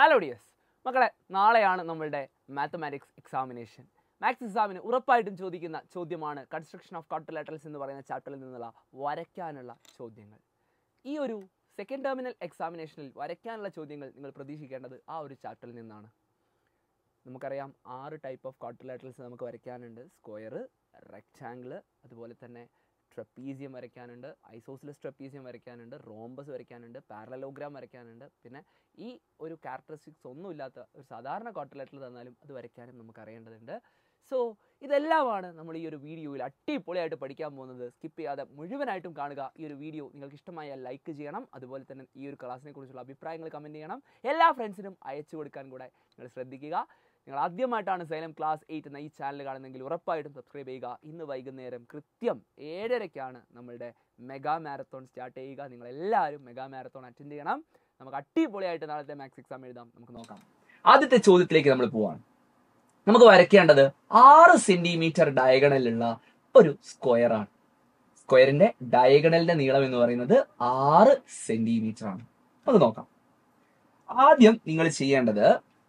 Hello ഡിയസ് മക്കളെ നാളെയാണ് നമ്മളുടെ മാത്തമാറ്റിക്സ് എക്സാമിനേഷൻ മാത്സ് എക്സാമിന് ഉറപ്പായിട്ടും ചോദിക്കുന്ന ചോദ്യമാണ് കൺസ്ട്രക്ഷൻ ഓഫ് കോട്ടലാറ്ററൽസ് എന്ന് പറയുന്ന ചാപ്റ്ററിൽ നിന്നുള്ള വരയ്ക്കാനുള്ള ചോദ്യങ്ങൾ ഈ ഒരു സെക്കൻഡ് ടെർമിനൽ എക്സാമിനേഷനിൽ വരയ്ക്കാനുള്ള ചോദ്യങ്ങൾ നിങ്ങൾ പ്രതീക്ഷിക്കേണ്ടത് ആ ഒരു ചാപ്റ്ററിൽ നിന്നാണ് നമുക്കറിയാം ആറ് ടൈപ്പ് ഓഫ് കോട്ടലാറ്ററൽസ് നമുക്ക് വരയ്ക്കാനുണ്ട് സ്ക്വയർ റെക്റ്റാങ്കിൾ അതുപോലെ തന്നെ ട്രപ്പീസിയം വരയ്ക്കാനുണ്ട് ഐസോസിലസ് ട്രപ്പീസിയം വരയ്ക്കാനുണ്ട് റോംബസ് വരയ്ക്കാനുണ്ട് പാരലലോഗ്രാം വരയ്ക്കാനുണ്ട് പിന്നെ ഈ ഒരു ക്യാരക്ടറിസ്റ്റിക്സ് ഒന്നുമില്ലാത്ത ഒരു സാധാരണ കോട്ടലേറ്റർ തന്നാലും അത് വരയ്ക്കാനും നമുക്ക് അറിയേണ്ടതുണ്ട് സോ ഇതെല്ലാമാണ് നമ്മൾ ഈ ഒരു വീഡിയോയിൽ അടിപൊളിയായിട്ട് പഠിക്കാൻ പോകുന്നത് സ്കിപ്പ് ചെയ്യാതെ മുഴുവനായിട്ടും കാണുക ഈ ഒരു വീഡിയോ നിങ്ങൾക്ക് ഇഷ്ടമായാൽ ലൈക്ക് ചെയ്യണം അതുപോലെ തന്നെ ഈ ഒരു ക്ലാസ്സിനെ കുറിച്ചുള്ള അഭിപ്രായങ്ങൾ കമൻറ്റ് ചെയ്യണം എല്ലാ ഫ്രണ്ട്സിനും അയച്ചു കൊടുക്കാൻ കൂടെ നിങ്ങൾ ശ്രദ്ധിക്കുക നിങ്ങൾ ആദ്യമായിട്ടാണ് സൈലം ക്ലാസ് എയ്റ്റ് എന്ന ഈ ചാനൽ കാണുന്നതെങ്കിൽ ഉറപ്പായിട്ടും സബ്സ്ക്രൈബ് ചെയ്യുക ഇന്ന് വൈകുന്നേരം കൃത്യം ഏഴരയ്ക്കാണ് നമ്മളുടെ മെഗാ മാരത്തോൺ സ്റ്റാർട്ട് ചെയ്യുക നിങ്ങൾ എല്ലാവരും മെഗാ മാരത്തോൺ അറ്റൻഡ് ചെയ്യണം നമുക്ക് അടിപൊളിയായിട്ട് നാളത്തെ മാത്സ് എക്സാം എഴുതാം നമുക്ക് നോക്കാം ആദ്യത്തെ ചോദ്യത്തിലേക്ക് നമ്മൾ പോവാണ് നമുക്ക് വരയ്ക്കേണ്ടത് ആറ് സെന്റിമീറ്റർ ഡയഗണലുള്ള ഒരു സ്ക്വയർ ആണ് സ്ക്വയറിന്റെ ഡയഗണലിന്റെ നീളം എന്ന് പറയുന്നത് ആറ് സെന്റിമീറ്റർ ആണ് അത് നോക്കാം ആദ്യം നിങ്ങൾ ചെയ്യേണ്ടത്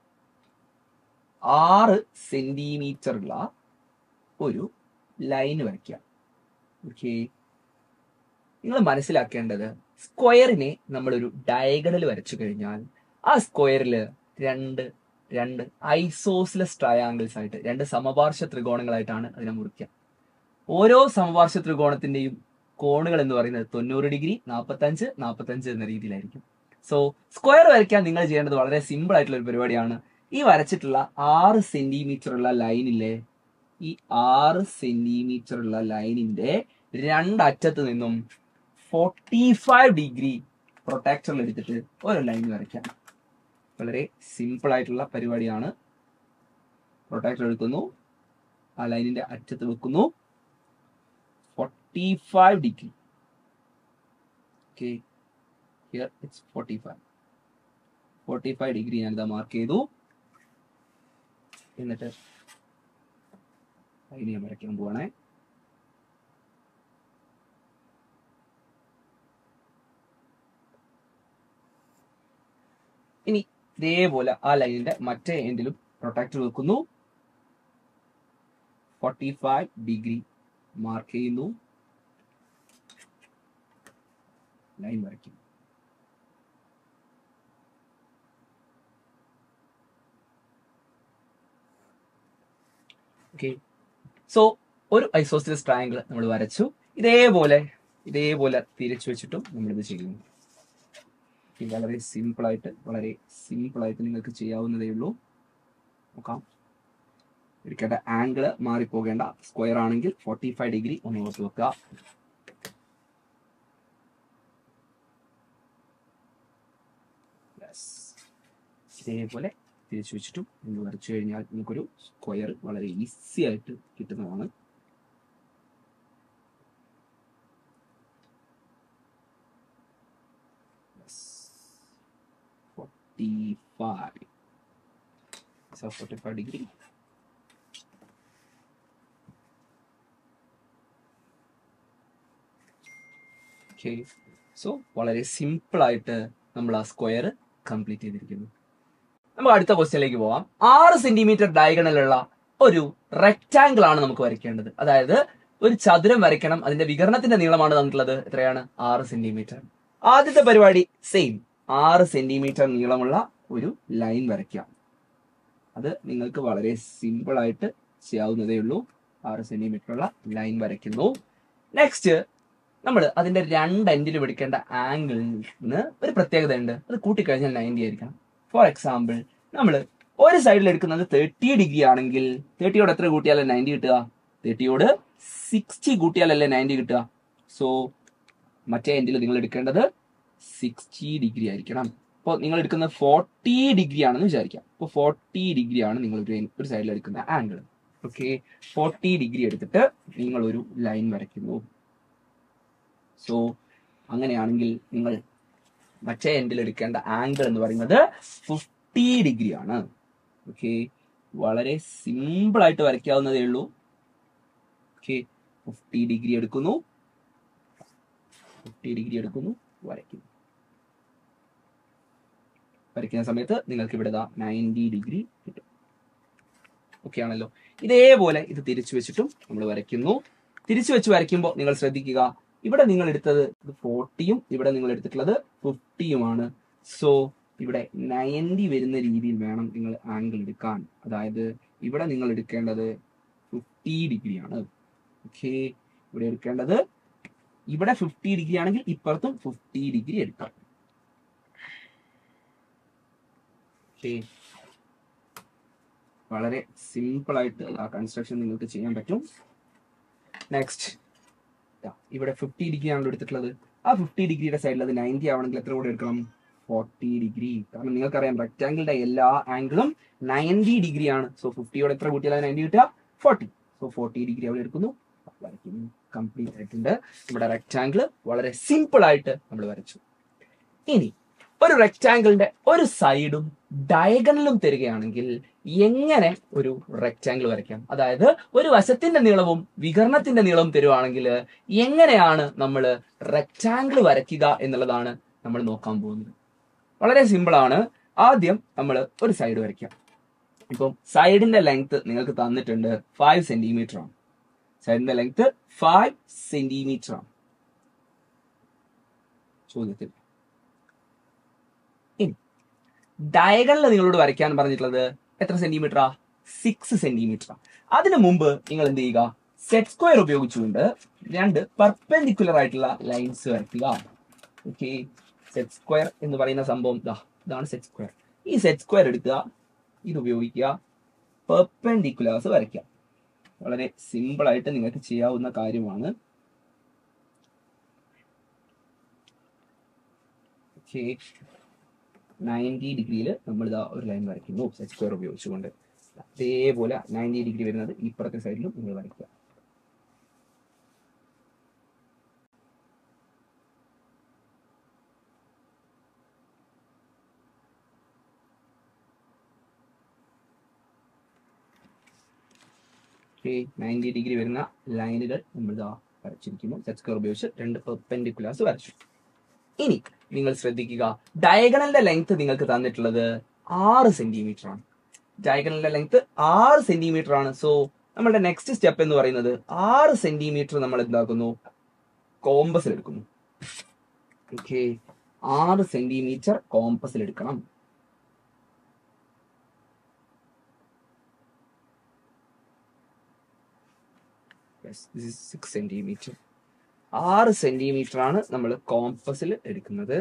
ആറ് സെന്റിമീറ്ററുള്ള ഒരു ലൈൻ വരയ്ക്കുക ഓക്കെ നിങ്ങൾ മനസ്സിലാക്കേണ്ടത് സ്ക്വയറിനെ നമ്മളൊരു ഡയഗണൽ വരച്ചു കഴിഞ്ഞാൽ ആ സ്ക്വയറിൽ രണ്ട് രണ്ട് ഐസോസിലസ് ട്രയാങ്കിൾസ് ആയിട്ട് രണ്ട് സമപാർശ്വ ത്രികോണങ്ങളായിട്ടാണ് അതിനെ മുറിക്കുക ഓരോ സമപാർശ്വ ത്രികോണത്തിന്റെയും കോണുകൾ എന്ന് പറയുന്നത് തൊണ്ണൂറ് ഡിഗ്രി നാൽപ്പത്തഞ്ച് നാൽപ്പത്തഞ്ച് എന്ന രീതിയിലായിരിക്കും സോ സ്ക്വയർ വരയ്ക്കാൻ നിങ്ങൾ ചെയ്യേണ്ടത് വളരെ സിമ്പിൾ ആയിട്ടുള്ള ഒരു പരിപാടിയാണ് ഈ വരച്ചിട്ടുള്ള ആറ് സെന്റിമീറ്റർ ഉള്ള ലൈനിലെ ഈ ആറ് സെന്റിമീറ്റർ ഉള്ള ലൈനിന്റെ രണ്ടറ്റത്ത് നിന്നും ഫോർട്ടി ഫൈവ് ഡിഗ്രി പ്രൊട്ടാക്ടറിൽ എടുത്തിട്ട് ഒരു ലൈൻ വരയ്ക്കാം വളരെ സിമ്പിൾ ആയിട്ടുള്ള പരിപാടിയാണ് പ്രൊട്ടാക്ടർ എടുക്കുന്നു ആ ലൈനിന്റെ അറ്റത്ത് വെക്കുന്നു forty five degree okay here it's forty five forty five degree ഞാനിതാ മാർക്ക് ചെയ്തു എന്നിട്ട് ലൈൻ ഞാൻ വരയ്ക്കാൻ പോവാണേ ഇനി ഇതേപോലെ ആ ലൈനിന്റെ മറ്റേ എൻഡിലും പ്രൊട്ടക്ടർ വെക്കുന്നു ഫോർട്ടി ഫൈവ് ഡിഗ്രി മാർക്ക് ചെയ്യുന്നു ലൈൻ വരയ്ക്കുന്നു ഓക്കെ സോ ഒരു ഐസോസിലസ് ട്രയാങ്കിൾ നമ്മൾ വരച്ചു ഇതേപോലെ ഇതേപോലെ തിരിച്ചു വെച്ചിട്ടും നമ്മളിത് ചെയ്യുന്നു ഇത് വളരെ സിമ്പിൾ ആയിട്ട് വളരെ സിമ്പിൾ ആയിട്ട് നിങ്ങൾക്ക് ചെയ്യാവുന്നതേ ഉള്ളൂ നോക്കാം എടുക്കേണ്ട ആംഗിൾ മാറിപ്പോകേണ്ട സ്ക്വയർ ആണെങ്കിൽ ഫോർട്ടി ഫൈവ് ഡിഗ്രി ഒന്ന് ഓർത്ത് വെക്കുക Yes. ഇതേപോലെ തിരിച്ചു വെച്ചിട്ടും നിങ്ങൾ വരച്ചു കഴിഞ്ഞാൽ നിങ്ങൾക്കൊരു സ്ക്വയർ വളരെ ഈസി ആയിട്ട് കിട്ടുന്നതാണ് forty five So 45 degree. Okay. So വളരെ സിമ്പിൾ ആയിട്ട് നമ്മൾ ആ സ്ക്വയർ കംപ്ലീറ്റ് ചെയ്തിരിക്കുന്നു നമുക്ക് അടുത്ത ക്വസ്റ്റ്യനിലേക്ക് പോവാം ആറ് സെന്റിമീറ്റർ ഡയഗണലുള്ള ഒരു റെക്റ്റാങ്കിൾ ആണ് നമുക്ക് വരയ്ക്കേണ്ടത് അതായത് ഒരു ചതുരം വരയ്ക്കണം അതിന്റെ വികരണത്തിന്റെ നീളമാണ് തന്നിട്ടുള്ളത് എത്രയാണ് ആറ് സെന്റിമീറ്റർ ആദ്യത്തെ പരിപാടി സെയിം ആറ് സെന്റിമീറ്റർ നീളമുള്ള ഒരു ലൈൻ വരയ്ക്കാം അത് നിങ്ങൾക്ക് വളരെ സിമ്പിൾ ആയിട്ട് ചെയ്യാവുന്നതേ ഉള്ളൂ ആറ് സെന്റിമീറ്റർ ഉള്ള ലൈൻ വരയ്ക്കുന്നു നെക്സ്റ്റ് നമ്മൾ അതിന്റെ രണ്ട് എൻഡിലും എടുക്കേണ്ട ആംഗിളിന് ഒരു പ്രത്യേകത ഉണ്ട് അത് കൂട്ടിക്കഴിഞ്ഞാൽ നയൻറ്റി ആയിരിക്കണം ഫോർ എക്സാമ്പിൾ നമ്മൾ ഒരു സൈഡിൽ എടുക്കുന്നത് തേർട്ടി ഡിഗ്രി ആണെങ്കിൽ തേർട്ടിയോട് എത്ര കൂട്ടിയാലേ നയൻറ്റി കിട്ടുക തേർട്ടിയോട് സിക്സ്റ്റി കൂട്ടിയാലല്ലേ നയൻറ്റി കിട്ടുക സോ മറ്റേ എൻഡിൽ നിങ്ങൾ എടുക്കേണ്ടത് സിക്സ്റ്റി ഡിഗ്രി ആയിരിക്കണം അപ്പോൾ നിങ്ങൾ എടുക്കുന്ന ഫോർട്ടി ഡിഗ്രി ആണെന്ന് വിചാരിക്കാം അപ്പോൾ ഫോർട്ടി ഡിഗ്രി ആണ് നിങ്ങൾ ഒരു ഒരു സൈഡിൽ എടുക്കുന്ന ആംഗിൾ ഓക്കെ ഫോർട്ടി ഡിഗ്രി എടുത്തിട്ട് നിങ്ങൾ ഒരു ലൈൻ വരയ്ക്കുന്നു സോ അങ്ങനെയാണെങ്കിൽ നിങ്ങൾ മറ്റേ എൻഡിൽ എടുക്കേണ്ട ആംഗിൾ എന്ന് പറയുന്നത് ഫിഫ്റ്റി ഡിഗ്രി ആണ് ഓക്കെ വളരെ സിമ്പിൾ ആയിട്ട് വരയ്ക്കാവുന്നതേ ഉള്ളൂ ഓക്കെ ഫിഫ്റ്റി ഡിഗ്രി എടുക്കുന്നു ഫിഫ്റ്റി ഡിഗ്രി എടുക്കുന്നു വരയ്ക്കുന്നു വരയ്ക്കുന്ന സമയത്ത് നിങ്ങൾക്ക് ഇവിടെ നയൻറ്റി ഡിഗ്രി കിട്ടും ഓക്കെ ആണല്ലോ ഇതേപോലെ ഇത് തിരിച്ചു വെച്ചിട്ടും നമ്മൾ വരയ്ക്കുന്നു തിരിച്ചു വെച്ച് വരയ്ക്കുമ്പോൾ നിങ്ങൾ ശ്രദ്ധിക്കുക ഇവിടെ നിങ്ങൾ എടുത്തത് ഇത് ഫോർട്ടിയും ഇവിടെ നിങ്ങൾ എടുത്തിട്ടുള്ളത് ഫിഫ്റ്റിയുമാണ് സോ ഇവിടെ നയൻറ്റി വരുന്ന രീതിയിൽ വേണം നിങ്ങൾ ആംഗിൾ എടുക്കാൻ അതായത് ഇവിടെ നിങ്ങൾ എടുക്കേണ്ടത് ഫിഫ്റ്റി ഡിഗ്രി ആണ് ഓക്കെ ഇവിടെ എടുക്കേണ്ടത് ഇവിടെ ഫിഫ്റ്റി ഡിഗ്രി ആണെങ്കിൽ ഇപ്പുറത്തും ഫിഫ്റ്റി ഡിഗ്രി എടുക്കാം ഓക്കെ വളരെ സിമ്പിൾ ആയിട്ട് ആ കൺസ്ട്രക്ഷൻ നിങ്ങൾക്ക് ചെയ്യാൻ പറ്റും നെക്സ്റ്റ് ഇവിടെ ഫിഫ്റ്റി ഡിഗ്രി ആണല്ലോ എടുത്തിട്ടുള്ളത് ആ ഫിഫ്റ്റി ഡിഗ്രിയുടെ സൈഡിൽ അത് നയൻറ്റി ആവണമെങ്കിൽ എത്ര കൂടെ എടുക്കണം ഫോർട്ടി ഡിഗ്രി കാരണം നിങ്ങൾക്കറിയാം റെക്ടാങ്കിളിന്റെ എല്ലാ ആംഗിളും നയൻറ്റി ഡിഗ്രി ആണ് സോ ഫിഫ്റ്റിയോടെ എത്ര കൂട്ടിയാൽ നയൻറ്റി കിട്ടുക ഫോർട്ടി സോ ഫോർട്ടി ഡിഗ്രി അവിടെ എടുക്കുന്നു വരയ്ക്കുന്നു കംപ്ലീറ്റ് ആയിട്ടുണ്ട് നമ്മുടെ റെക്ടാങ്കിൾ വളരെ സിമ്പിൾ ആയിട്ട് നമ്മൾ വരച്ചു ഇനി ഒരു റെക്ടാങ്കിളിന്റെ ഒരു സൈഡും ഡയഗണലും തരികയാണെങ്കിൽ എങ്ങനെ ഒരു റെക്ടാങ്കിൾ വരയ്ക്കാം അതായത് ഒരു വശത്തിന്റെ നീളവും വികരണത്തിന്റെ നീളവും തരുവാണെങ്കിൽ എങ്ങനെയാണ് നമ്മൾ റെക്ടാങ്കിൾ വരയ്ക്കുക എന്നുള്ളതാണ് നമ്മൾ നോക്കാൻ പോകുന്നത് വളരെ സിമ്പിൾ ആണ് ആദ്യം നമ്മൾ ഒരു സൈഡ് വരയ്ക്കാം ഇപ്പം സൈഡിന്റെ ലെങ്ത് നിങ്ങൾക്ക് തന്നിട്ടുണ്ട് ഫൈവ് സെന്റിമീറ്റർ ആണ് സൈഡിന്റെ ലെങ്ത് ഫൈവ് സെന്റിമീറ്റർ ആണ് ചോദ്യത്തിൽ ഇനി ഡയഗണൽ നിങ്ങളോട് വരയ്ക്കാൻ പറഞ്ഞിട്ടുള്ളത് എത്ര സെന്റിമീറ്ററാ സിക്സ് സെന്റിമീറ്റർ അതിനു മുമ്പ് നിങ്ങൾ എന്ത് ചെയ്യുക സെറ്റ് സ്ക്വയർ ഉപയോഗിച്ചുകൊണ്ട് രണ്ട് പെർപെൻഡിക്കുലർ ആയിട്ടുള്ള ലൈൻസ് വരയ്ക്കുക ഓക്കെ സെറ്റ് സ്ക്വയർ എന്ന് പറയുന്ന സംഭവം ഇതാ ഇതാണ് സെറ്റ് സ്ക്വയർ ഈ സെറ്റ് സ്ക്വയർ എടുക്കുക ഇത് ഉപയോഗിക്കുക പെർപെൻഡിക്കുലേഴ്സ് വരയ്ക്കുക വളരെ സിമ്പിൾ ആയിട്ട് നിങ്ങൾക്ക് ചെയ്യാവുന്ന കാര്യമാണ് ഓക്കെ നയൻറ്റി ഡിഗ്രിയിൽ നമ്മൾ ഇതാ ഒരു ലൈൻ വരയ്ക്കുന്നു സെറ്റ് സ്ക്വയർ ഉപയോഗിച്ചുകൊണ്ട് അതേപോലെ നയൻറ്റി ഡിഗ്രി വരുന്നത് ഇപ്പുറത്തെ സൈഡിലും നിങ്ങൾ വരയ്ക്കുക ഓക്കെ നയൻറ്റി ഡിഗ്രി വരുന്ന ലൈനുകൾ നമ്മൾ ഇതാ വരച്ചിരിക്കുന്നു സെറ്റ് സ്ക്വയർ ഉപയോഗിച്ച് രണ്ട് പെർപെൻഡിക്കുലേഴ്സ് വരച്ചു ഇനി നിങ്ങൾ ശ്രദ്ധിക്കുക ഡയഗണലിന്റെ ലെങ്ത് നിങ്ങൾക്ക് തന്നിട്ടുള്ളത് ആറ് സെന്റിമീറ്റർ ആണ് ഡയഗണലിന്റെ ലെങ്ത് ആറ് സെന്റിമീറ്റർ ആണ് സോ നമ്മളുടെ നെക്സ്റ്റ് സ്റ്റെപ്പ് എന്ന് പറയുന്നത് ആറ് സെന്റിമീറ്റർ നമ്മൾ എന്താക്കുന്നു കോമ്പസിൽ എടുക്കുന്നു ഓക്കെ ആറ് സെന്റിമീറ്റർ കോമ്പസിൽ എടുക്കണം സിക്സ് സെന്റിമീറ്റർ ആറ് സെന്റിമീറ്റർ ആണ് നമ്മൾ കോമ്പസിൽ എടുക്കുന്നത്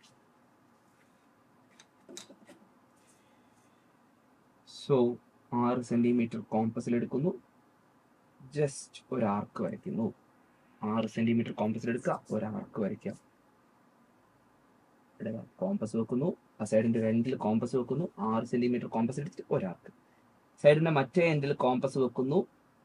സോ ആറ് സെന്റിമീറ്റർ കോമ്പസിൽ എടുക്കുന്നു ജസ്റ്റ് ഒരു ആർക്ക് വരയ്ക്കുന്നു ആറ് സെന്റിമീറ്റർ കോമ്പസിൽ എടുക്കുക ഒരു ആർക്ക് വരയ്ക്കുക ഇവിടെ കോമ്പസ് വെക്കുന്നു ആ സൈഡിന്റെ രണ്ടിൽ കോമ്പസ് വെക്കുന്നു ആറ് സെന്റിമീറ്റർ കോമ്പസ് എടുത്തിട്ട് ഒരാർക്ക് സൈഡിന്റെ മറ്റേ എൻഡിൽ കോമ്പസ് വെക്കുന്നു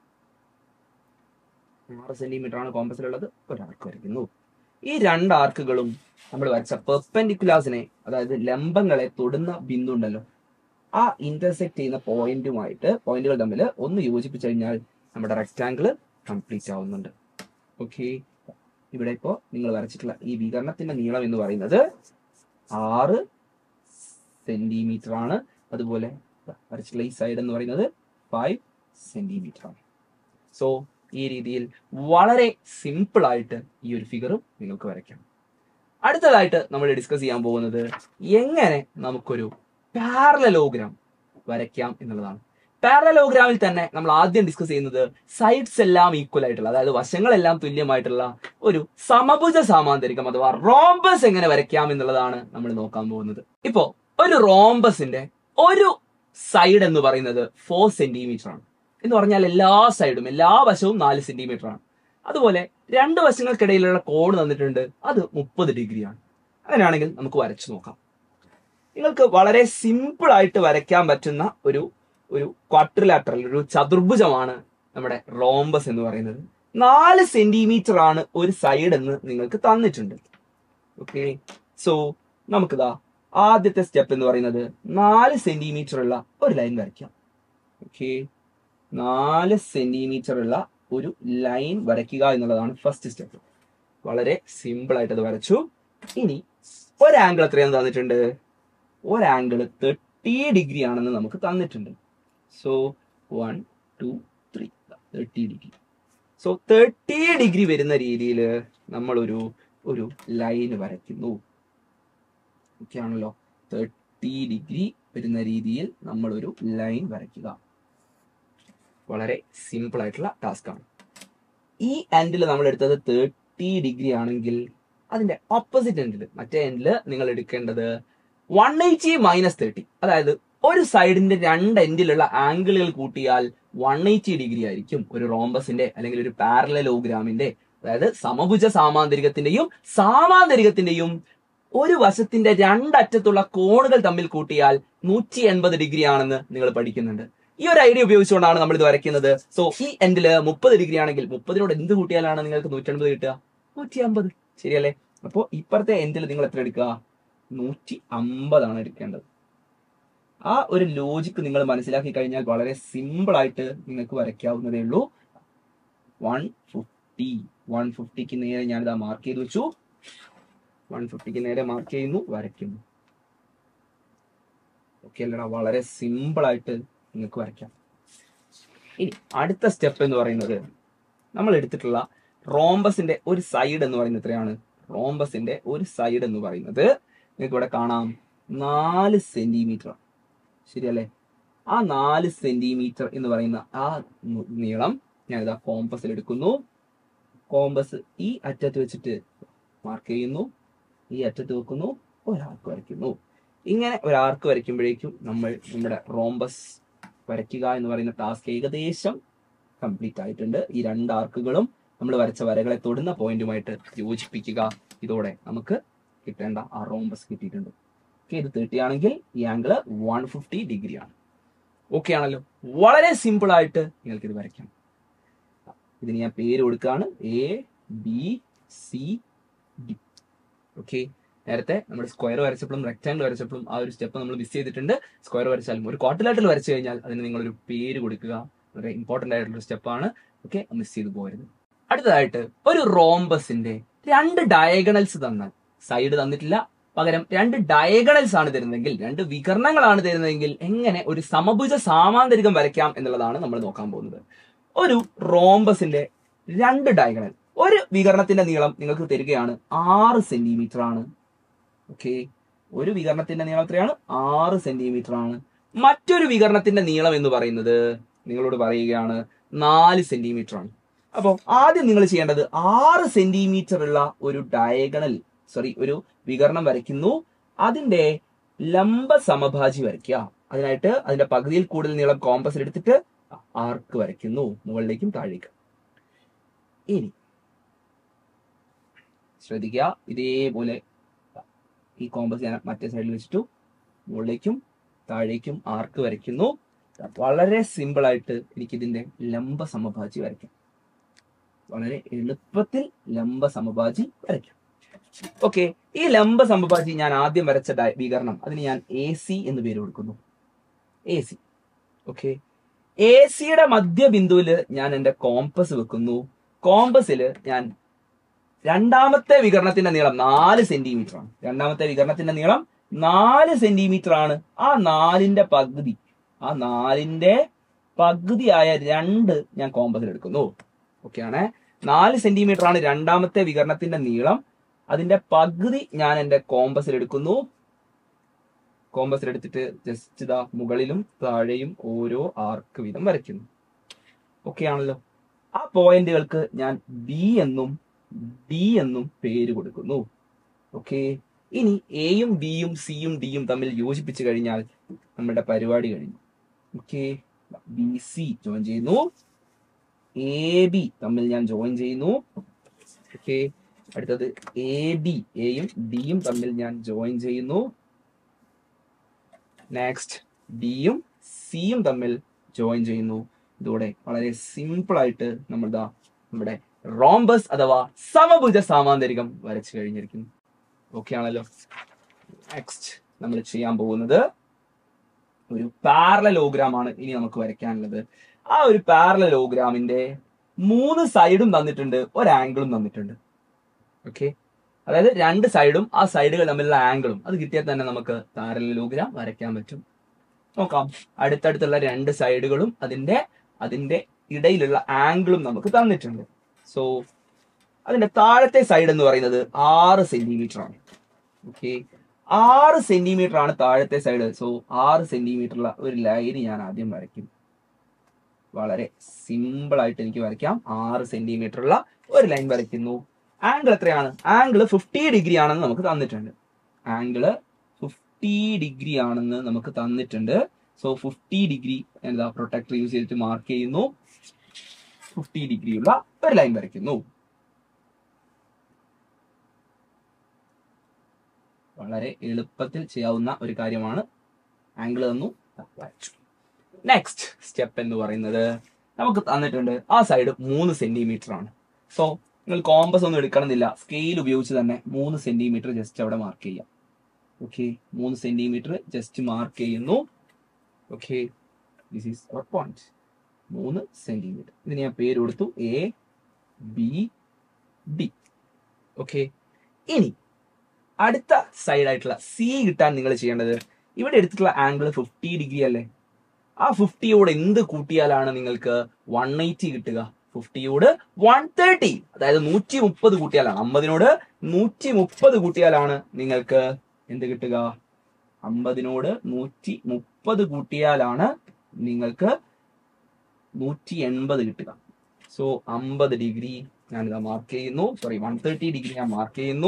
ആറ് സെന്റിമീറ്റർ ആണ് കോമ്പസിലുള്ളത് ഒരാർക്ക് വരയ്ക്കുന്നു ഈ രണ്ട് ആർക്കുകളും നമ്മൾ വരച്ച പെർപെൻഡിക്കുലാസിനെ അതായത് ലംബങ്ങളെ തൊടുന്ന ബിന്ദു ഉണ്ടല്ലോ ആ ഇന്റർസെക്ട് ചെയ്യുന്ന പോയിന്റുമായിട്ട് പോയിന്റുകൾ തമ്മിൽ ഒന്ന് യോജിപ്പിച്ചു കഴിഞ്ഞാൽ നമ്മുടെ റെക്ടാങ്കിൾ കംപ്ലീറ്റ് ആവുന്നുണ്ട് ഓക്കെ ഇവിടെ ഇപ്പോ നിങ്ങൾ വരച്ചിട്ടുള്ള ഈ വികരണത്തിന്റെ നീളം എന്ന് പറയുന്നത് ആറ് സെന്റിമീറ്റർ ആണ് അതുപോലെ വരച്ചിട്ടുള്ള ഈ സൈഡ് എന്ന് പറയുന്നത് ഫൈവ് സെന്റിമീറ്റർ ആണ് സോ ഈ രീതിയിൽ വളരെ സിമ്പിൾ ആയിട്ട് ഈ ഒരു ഫിഗറും നിങ്ങൾക്ക് വരയ്ക്കാം അടുത്തതായിട്ട് നമ്മൾ ഡിസ്കസ് ചെയ്യാൻ പോകുന്നത് എങ്ങനെ നമുക്കൊരു പാരലലോഗ്രാം വരയ്ക്കാം എന്നുള്ളതാണ് പാരലലോഗ്രാമിൽ തന്നെ നമ്മൾ ആദ്യം ഡിസ്കസ് ചെയ്യുന്നത് സൈഡ്സ് എല്ലാം ഈക്വൽ ആയിട്ടുള്ള അതായത് വശങ്ങളെല്ലാം തുല്യമായിട്ടുള്ള ഒരു സമഭുജ സാമാന്തരികം അഥവാ റോംബസ് എങ്ങനെ വരയ്ക്കാം എന്നുള്ളതാണ് നമ്മൾ നോക്കാൻ പോകുന്നത് ഇപ്പോ ഒരു റോംബസിന്റെ ഒരു സൈഡ് എന്ന് പറയുന്നത് ഫോർ സെന്റിമീറ്റർ ആണ് എന്ന് പറഞ്ഞാൽ എല്ലാ സൈഡും എല്ലാ വശവും നാല് സെന്റിമീറ്റർ ആണ് അതുപോലെ രണ്ട് വശങ്ങൾക്കിടയിലുള്ള കോഡ് തന്നിട്ടുണ്ട് അത് മുപ്പത് ഡിഗ്രിയാണ് അങ്ങനെയാണെങ്കിൽ നമുക്ക് വരച്ചു നോക്കാം നിങ്ങൾക്ക് വളരെ സിമ്പിൾ ആയിട്ട് വരയ്ക്കാൻ പറ്റുന്ന ഒരു ഒരു ക്വാട്രിലാറ്ററൽ ഒരു ചതുർഭുജമാണ് നമ്മുടെ റോംബസ് എന്ന് പറയുന്നത് നാല് സെന്റിമീറ്റർ ആണ് ഒരു സൈഡ് എന്ന് നിങ്ങൾക്ക് തന്നിട്ടുണ്ട് ഓക്കെ സോ നമുക്കിതാ ആദ്യത്തെ സ്റ്റെപ്പ് എന്ന് പറയുന്നത് നാല് സെന്റിമീറ്റർ ഉള്ള ഒരു ലൈൻ വരയ്ക്കാം ഓക്കെ നാല് സെന്റിമീറ്റർ ഉള്ള ഒരു ലൈൻ വരയ്ക്കുക എന്നുള്ളതാണ് ഫസ്റ്റ് സ്റ്റെപ്പ് വളരെ സിമ്പിൾ ആയിട്ട് അത് വരച്ചു ഇനി ഒരു ആംഗിൾ എത്രയാന്ന് തന്നിട്ടുണ്ട് ഒരു ആംഗിൾ തേർട്ടി ഡിഗ്രി ആണെന്ന് നമുക്ക് തന്നിട്ടുണ്ട് so one two three thirty degree so thirty degree വരുന്ന രീതിയിൽ നമ്മളൊരു ഒരു ലൈൻ വരയ്ക്കുന്നു ഓക്കെ ആണല്ലോ തേർട്ടി ഡിഗ്രി വരുന്ന രീതിയിൽ നമ്മളൊരു ലൈൻ വരയ്ക്കുക വളരെ സിമ്പിൾ ആയിട്ടുള്ള ടാസ്ക് ആണ് ഈ എൻഡിൽ നമ്മൾ എടുത്തത് തേർട്ടി ഡിഗ്രി ആണെങ്കിൽ അതിന്റെ ഓപ്പോസിറ്റ് എൻഡിൽ മറ്റേ എൻഡിൽ നിങ്ങൾ എടുക്കേണ്ടത് വൺ എയ്റ്റി മൈനസ് തേർട്ടി അതായത് ഒരു സൈഡിന്റെ രണ്ട് എൻഡിലുള്ള ആംഗിളുകൾ കൂട്ടിയാൽ വൺ എയ്റ്റി ഡിഗ്രി ആയിരിക്കും ഒരു റോംബസിന്റെ അല്ലെങ്കിൽ ഒരു പാരലലോഗ്രാമിന്റെ അതായത് സമഭുജ സാമാന്തരികത്തിന്റെയും സാമാന്തരികത്തിന്റെയും ഒരു വശത്തിന്റെ രണ്ടറ്റത്തുള്ള കോണുകൾ തമ്മിൽ കൂട്ടിയാൽ നൂറ്റി എൺപത് ഡിഗ്രി ആണെന്ന് നിങ്ങൾ പഠിക്കുന്നുണ്ട് ഈ ഒരു ഐഡിയ ഉപയോഗിച്ചുകൊണ്ടാണ് നമ്മൾ ഇത് വരയ്ക്കുന്നത് സോ ഈ എൻഡില് മുപ്പത് ഡിഗ്രി ആണെങ്കിൽ മുപ്പതിനോട് എന്ത് കൂട്ടിയാലാണ് നിങ്ങൾക്ക് നൂറ്റി എൺപത് കിട്ടുക നൂറ്റി അമ്പത് ശരിയല്ലേ അപ്പോ ഇപ്പുറത്തെ എൻഡിൽ നിങ്ങൾ എത്ര എടുക്കുക നൂറ്റി അമ്പതാണ് എടുക്കേണ്ടത് ആ ഒരു ലോജിക്ക് നിങ്ങൾ മനസ്സിലാക്കി കഴിഞ്ഞാൽ വളരെ സിമ്പിൾ ആയിട്ട് നിങ്ങൾക്ക് വരയ്ക്കാവുന്നതേ ഉള്ളൂ വൺ ഫിഫ്റ്റി വൺ ഫിഫ്റ്റിക്ക് നേരെ ഞാനിതാ മാർക്ക് ചെയ്ത് വെച്ചു വൺ ഫിഫ്റ്റിക്ക് നേരെ മാർക്ക് ചെയ്യുന്നു വരയ്ക്കുന്നു ഓക്കെ അല്ലടാ വളരെ സിമ്പിൾ ആയിട്ട് നിങ്ങൾക്ക് വരയ്ക്കാം ഇനി അടുത്ത സ്റ്റെപ്പ് എന്ന് പറയുന്നത് നമ്മൾ എടുത്തിട്ടുള്ള റോംബസിന്റെ ഒരു സൈഡ് എന്ന് പറയുന്നത് എത്രയാണ് റോംബസിന്റെ ഒരു സൈഡ് എന്ന് പറയുന്നത് നിങ്ങൾക്ക് ഇവിടെ കാണാം നാല് സെന്റിമീറ്റർ ശരിയല്ലേ ആ നാല് സെന്റിമീറ്റർ എന്ന് പറയുന്ന ആ ന- നീളം ഞാനിതാ കോമ്പസിൽ എടുക്കുന്നു കോമ്പസ് ഈ അറ്റത്ത് വെച്ചിട്ട് മാർക്ക് ചെയ്യുന്നു ഈ അറ്റത്ത് വെക്കുന്നു ഒരാർക്ക് വരയ്ക്കുന്നു ഇങ്ങനെ ഒരു ആർക്ക് വരയ്ക്കുമ്പോഴേക്കും നമ്മൾ നമ്മുടെ റോംബസ് വരയ്ക്കുക എന്ന് പറയുന്ന ടാസ്ക് ഏകദേശം കംപ്ലീറ്റ് ആയിട്ടുണ്ട് ഈ രണ്ട് ആർക്കുകളും നമ്മൾ വരച്ച വരകളെ തൊടുന്ന പോയിന്റുമായിട്ട് യോജിപ്പിക്കുക ഇതോടെ നമുക്ക് കിട്ടേണ്ട ആ റോംബസ് കിട്ടിയിട്ടുണ്ട് ഓക്കെ ഇത് തേർട്ടി ആണെങ്കിൽ ഈ ആംഗിള് വൺ ഫിഫ്റ്റി ഡിഗ്രി ആണ് ഓക്കെ ആണല്ലോ വളരെ സിമ്പിൾ ആയിട്ട് നിങ്ങൾക്ക് ഇത് വരയ്ക്കാം ഇതിന് ഞാൻ പേര് കൊടുക്കുകയാണ് A B C D okay നേരത്തെ നമ്മൾ സ്ക്വയർ വരച്ചപ്പോഴും റെക്ടാങ്കിൾ വരച്ചപ്പോഴും ആ ഒരു സ്റ്റെപ്പ് നമ്മൾ മിസ് ചെയ്തിട്ടുണ്ട് സ്ക്വയർ വരച്ചാലും ഒരു ക്വാർട്ടലായിട്ടിൽ വരച്ചു കഴിഞ്ഞാൽ അതിന് നിങ്ങളൊരു പേര് കൊടുക്കുക വളരെ ഇമ്പോർട്ടന്റ് ആയിട്ടുള്ള സ്റ്റെപ്പാണ് ഓക്കെ മിസ് ചെയ്തു പോരുത് അടുത്തതായിട്ട് ഒരു റോംബസിന്റെ രണ്ട് ഡയഗണൽസ് തന്നാൽ സൈഡ് തന്നിട്ടില്ല പകരം രണ്ട് ഡയഗണൽസ് ആണ് തരുന്നതെങ്കിൽ രണ്ട് വികരണങ്ങളാണ് തരുന്നതെങ്കിൽ എങ്ങനെ ഒരു സമഭുജ സാമാന്തരികം വരയ്ക്കാം എന്നുള്ളതാണ് നമ്മൾ നോക്കാൻ പോകുന്നത് ഒരു റോംബസിന്റെ രണ്ട് ഡയഗണൽ ഒരു വികരണത്തിന്റെ നീളം നിങ്ങൾക്ക് തരികയാണ് ആറ് സെന്റിമീറ്റർ ആണ് ഓക്കെ ഒരു വികരണത്തിന്റെ നീളം എത്രയാണ് ആറ് സെന്റിമീറ്റർ ആണ് മറ്റൊരു വികരണത്തിന്റെ നീളം എന്ന് പറയുന്നത് നിങ്ങളോട് പറയുകയാണ് നാല് സെന്റിമീറ്റർ ആണ് അപ്പോൾ ആദ്യം നിങ്ങൾ ചെയ്യേണ്ടത് ആറ് സെന്റിമീറ്റർ ഉള്ള ഒരു ഡയഗണൽ സോറി ഒരു വികരണം വരയ്ക്കുന്നു അതിന്റെ ലംബ സമഭാജി വരയ്ക്കുക അതിനായിട്ട് അതിന്റെ പകുതിയിൽ കൂടുതൽ നീളം കോമ്പസിൽ എടുത്തിട്ട് ആർക്ക് വരയ്ക്കുന്നു മുകളിലേക്കും താഴേക്കും ഇനി ശ്രദ്ധിക്കുക ഇതേപോലെ ഈ കോമ്പസ് ഞാൻ മറ്റേ സൈഡിൽ വെച്ചിട്ടു മുകളിലേക്കും താഴേക്കും ആർക്ക് വരയ്ക്കുന്നു വളരെ സിമ്പിൾ ആയിട്ട് എനിക്ക് ഇതിന്റെ ലംബ സമഭാജി വരയ്ക്കാം വളരെ എളുപ്പത്തിൽ ലംബ സമഭാജി വരയ്ക്കാം ഓക്കെ ഈ ലംബ സമഭാജി ഞാൻ ആദ്യം വരച്ച ഡയ- വികരണം അതിന് ഞാൻ എ സി എന്ന് പേര് കൊടുക്കുന്നു എ സി ഓക്കെ എ സിയുടെ മധ്യബിന്ദുവില് ഞാൻ എന്റെ കോമ്പസ് വെക്കുന്നു കോമ്പസില് ഞാൻ രണ്ടാമത്തെ വികരണത്തിന്റെ നീളം നാല് സെന്റിമീറ്റർ ആണ് രണ്ടാമത്തെ വികരണത്തിന്റെ നീളം നാല് സെന്റിമീറ്റർ ആണ് ആ നാലിന്റെ പകുതി ആ നാലിന്റെ പകുതിയായ രണ്ട് ഞാൻ കോമ്പസിൽ എടുക്കുന്നു ഓക്കെ ആണ് നാല് സെന്റിമീറ്റർ ആണ് രണ്ടാമത്തെ വികരണത്തിന്റെ നീളം അതിന്റെ പകുതി ഞാൻ എന്റെ കോമ്പസിൽ എടുക്കുന്നു കോമ്പസിൽ എടുത്തിട്ട് ജസ്റ്റ് ഇതാ മുകളിലും താഴെയും ഓരോ ആർക്ക് വീതം വരയ്ക്കുന്നു ഓക്കെ ആണല്ലോ ആ പോയിന്റുകൾക്ക് ഞാൻ ബി എന്നും ഡി എന്നും പേര് കൊടുക്കുന്നു ഓക്കെ ഇനി എയും ബിയും സിയും ഡിയും തമ്മിൽ യോജിപ്പിച്ചു കഴിഞ്ഞാൽ നമ്മുടെ പരിപാടി കഴിഞ്ഞു ഓക്കെ ബി സി ജോയിൻ ചെയ്യുന്നു എ ബി തമ്മിൽ ഞാൻ ജോയിൻ ചെയ്യുന്നു ഓക്കെ അടുത്തത് എ ബി എയും ഡിയും തമ്മിൽ ഞാൻ ജോയിൻ ചെയ്യുന്നു നെക്സ്റ്റ് ഡിയും സിയും തമ്മിൽ ജോയിൻ ചെയ്യുന്നു ഇതോടെ വളരെ സിമ്പിൾ ആയിട്ട് നമ്മൾ ദാ നമ്മുടെ റോംബസ് അഥവാ സമഭുജ സാമാന്തരികം വരച്ചു കഴിഞ്ഞിരിക്കുന്നു ഓക്കെ ആണല്ലോ നെക്സ്റ്റ് നമ്മൾ ചെയ്യാൻ പോകുന്നത് ഒരു പാരലലോഗ്രാം ആണ് ഇനി നമുക്ക് വരയ്ക്കാനുള്ളത് ആ ഒരു പാരലലോഗ്രാമിന്റെ മൂന്ന് സൈഡും തന്നിട്ടുണ്ട് ഒരു ആംഗിളും തന്നിട്ടുണ്ട് ഓക്കെ അതായത് രണ്ട് സൈഡും ആ സൈഡുകൾ തമ്മിലുള്ള ആംഗിളും അത് കിട്ടിയാൽ തന്നെ നമുക്ക് പാരലോഗ്രാം വരയ്ക്കാൻ പറ്റും നോക്കാം അടുത്തടുത്തുള്ള രണ്ട് സൈഡുകളും അതിന്റെ അതിന്റെ ഇടയിലുള്ള ആംഗിളും നമുക്ക് തന്നിട്ടുണ്ട് സോ അതിന്റെ താഴത്തെ സൈഡ് എന്ന് പറയുന്നത് ആറ് സെന്റിമീറ്റർ ആണ് ഓക്കെ ആറ് സെന്റിമീറ്റർ ആണ് താഴത്തെ സൈഡ് സോ ആറ് സെന്റിമീറ്ററുള്ള ഒരു ലൈൻ ഞാൻ ആദ്യം വരയ്ക്കും വളരെ സിമ്പിൾ ആയിട്ട് എനിക്ക് വരയ്ക്കാം ആറ് സെന്റിമീറ്റർ ഉള്ള ഒരു ലൈൻ വരയ്ക്കുന്നു ആംഗിൾ എത്രയാണ് ആംഗിൾ ഫിഫ്റ്റി ഡിഗ്രി ആണെന്ന് നമുക്ക് തന്നിട്ടുണ്ട് ആംഗിള് ഫിഫ്റ്റി ഡിഗ്രി ആണെന്ന് നമുക്ക് തന്നിട്ടുണ്ട് സോ ഫിഫ്റ്റി ഡിഗ്രി എന്താ പ്രൊട്ടക്ടർ യൂസ് ചെയ്തിട്ട് മാർക്ക് ചെയ്യുന്നു ഫിഫ്റ്റി ഡിഗ്രി ഉള്ള ഒരു ലൈൻ വരയ്ക്കുന്നു വളരെ എളുപ്പത്തിൽ ചെയ്യാവുന്ന ഒരു കാര്യമാണ് ആംഗിൾ തന്നു വരച്ചു നെക്സ്റ്റ് സ്റ്റെപ്പ് എന്ന് പറയുന്നത് നമുക്ക് തന്നിട്ടുണ്ട് ആ സൈഡ് മൂന്ന് സെന്റിമീറ്റർ ആണ് സോ നിങ്ങൾ കോമ്പസ് ഒന്നും എടുക്കണമെന്നില്ല സ്കെയിൽ ഉപയോഗിച്ച് തന്നെ മൂന്ന് സെന്റിമീറ്റർ ജസ്റ്റ് അവിടെ മാർക്ക് ചെയ്യാം ഓക്കെ മൂന്ന് സെന്റിമീറ്റർ ജസ്റ്റ് മാർക്ക് ചെയ്യുന്നു okay this is our point മൂന്ന് സെന്റിമീറ്റർ ഇതിന് ഞാൻ പേര് കൊടുത്തു എ ബി ഡി ഓക്കെ ഇനി അടുത്ത സൈഡ് ആയിട്ടുള്ള സി കിട്ടാൻ നിങ്ങൾ ചെയ്യേണ്ടത് ഇവിടെ എടുത്തിട്ടുള്ള ആംഗിൾ ഫിഫ്റ്റി ഡിഗ്രി അല്ലേ ആ ഫിഫ്റ്റിയോട് എന്ത് കൂട്ടിയാലാണ് നിങ്ങൾക്ക് വൺ എയ്റ്റി കിട്ടുക ഫിഫ്റ്റിയോട് വൺ തേർട്ടി അതായത് നൂറ്റി മുപ്പത് കൂട്ടിയാലാണ് അമ്പതിനോട് നൂറ്റി മുപ്പത് കൂട്ടിയാലാണ് നിങ്ങൾക്ക് എന്ത് കിട്ടുക അമ്പതിനോട് നൂറ്റി മുപ്പത് കൂട്ടിയാലാണ് നിങ്ങൾക്ക് നൂറ്റി എൺപത് കിട്ടുക സോ അമ്പത് ഡിഗ്രി ഞാനിതാ മാർക്ക് ചെയ്യുന്നു സോറി വൺ തേർട്ടി ഡിഗ്രി ഞാൻ മാർക്ക് ചെയ്യുന്നു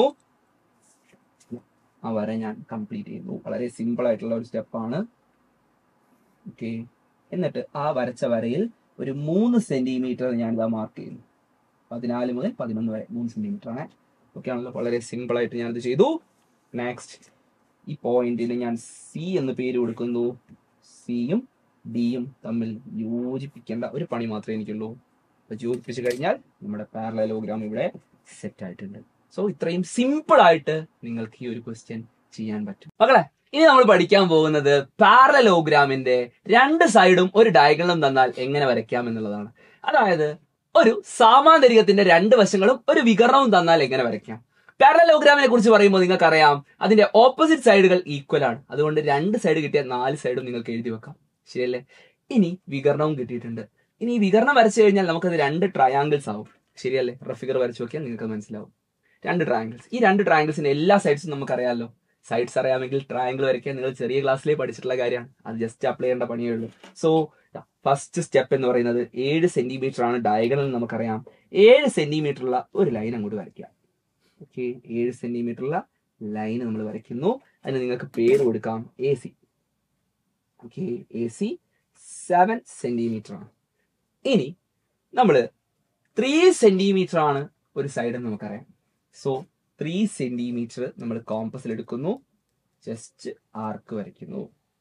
ആ വര ഞാൻ കംപ്ലീറ്റ് ചെയ്യുന്നു വളരെ സിമ്പിൾ ആയിട്ടുള്ള ഒരു സ്റ്റെപ്പാണ് ഓക്കെ എന്നിട്ട് ആ വരച്ച വരയിൽ ഒരു മൂന്ന് സെന്റിമീറ്റർ ഞാൻ ഇതാ മാർക്ക് ചെയ്യുന്നു പതിനാല് മുതൽ പതിനൊന്ന് വരെ മൂന്ന് സെന്റിമീറ്റർ ആണ് ഓക്കെ ആണല്ലോ വളരെ സിമ്പിൾ ആയിട്ട് ഞാനിത് ചെയ്തു നെക്സ്റ്റ് ഈ പോയിന്റിൽ ഞാൻ സി എന്ന് പേര് കൊടുക്കുന്നു സിയും ഡിയും തമ്മിൽ യോജിപ്പിക്കേണ്ട ഒരു പണി മാത്രമേ എനിക്കുള്ളൂ അപ്പൊ യോജിപ്പിച്ച് കഴിഞ്ഞാൽ നമ്മുടെ പാരലോഗ്രാം ഇവിടെ സെറ്റ് ആയിട്ടുണ്ട് സോ ഇത്രയും സിമ്പിൾ ആയിട്ട് നിങ്ങൾക്ക് ഈ ഒരു ക്വസ്റ്റ്യൻ ചെയ്യാൻ പറ്റും മക്കളെ ഇനി നമ്മൾ പഠിക്കാൻ പോകുന്നത് പാരലോഗ്രാമിന്റെ രണ്ട് സൈഡും ഒരു ഡയഗണലും തന്നാൽ എങ്ങനെ വരയ്ക്കാം എന്നുള്ളതാണ് അതായത് ഒരു സാമാന്തരികത്തിന്റെ രണ്ട് വശങ്ങളും ഒരു വികരണവും തന്നാൽ എങ്ങനെ വരയ്ക്കാം പാരലോഗ്രാമിനെ കുറിച്ച് പറയുമ്പോൾ നിങ്ങൾക്കറിയാം അതിന്റെ ഓപ്പോസിറ്റ് സൈഡുകൾ ഈക്വൽ ആണ് അതുകൊണ്ട് രണ്ട് സൈഡ് കിട്ടിയാൽ നാല് സൈഡും നിങ്ങൾക്ക് എഴുതി വെക്കാം ശരിയല്ലേ ഇനി വികരണവും കിട്ടിയിട്ടുണ്ട് ഇനി ഈ വികരണം വരച്ചു കഴിഞ്ഞാൽ നമുക്കത് രണ്ട് ട്രയാങ്കിൾസ് ആവും ശരിയല്ലേ റഫ് ഫിഗർ വരച്ചു നോക്കിയാൽ നിങ്ങൾക്ക് മനസ്സിലാവും രണ്ട് ട്രയാങ്കിൾസ് ഈ രണ്ട് ട്രയാങ്കിൾസിന്റെ എല്ലാ സൈഡ്സും നമുക്കറിയാമല്ലോ സൈഡ്സ് അറിയാമെങ്കിൽ ട്രയാങ്കിൾ വരയ്ക്കാൻ നിങ്ങൾ ചെറിയ ക്ലാസ്സിലേ പഠിച്ചിട്ടുള്ള കാര്യമാണ് അത് ജസ്റ്റ് അപ്ലൈ ചെയ്യേണ്ട പണിയേ ഉള്ളൂ സോ ഫസ്റ്റ് സ്റ്റെപ്പ് എന്ന് പറയുന്നത് ഏഴ് സെന്റിമീറ്റർ ആണ് ഡയഗണൽ നമുക്കറിയാം ഏഴ് സെന്റിമീറ്റർ ഉള്ള ഒരു ലൈൻ അങ്ങോട്ട് വരയ്ക്കുക ഓക്കെ ഏഴ് സെന്റിമീറ്റർ ഉള്ള ലൈൻ നമ്മൾ വരയ്ക്കുന്നു അതിന് നിങ്ങൾക്ക് പേര് കൊടുക്കാം A C okay A C seven centimetre ആണ് ഇനി നമ്മൾ ത്രീ സെന്റിമീറ്റർ ആണ് ഒരു സൈഡ് എന്ന് നമുക്കറിയാം സോ ത്രീ സെന്റിമീറ്റർ നമ്മൾ കോമ്പസിൽ എടുക്കുന്നു ജസ്റ്റ് ആർക്ക് വരയ്ക്കുന്നു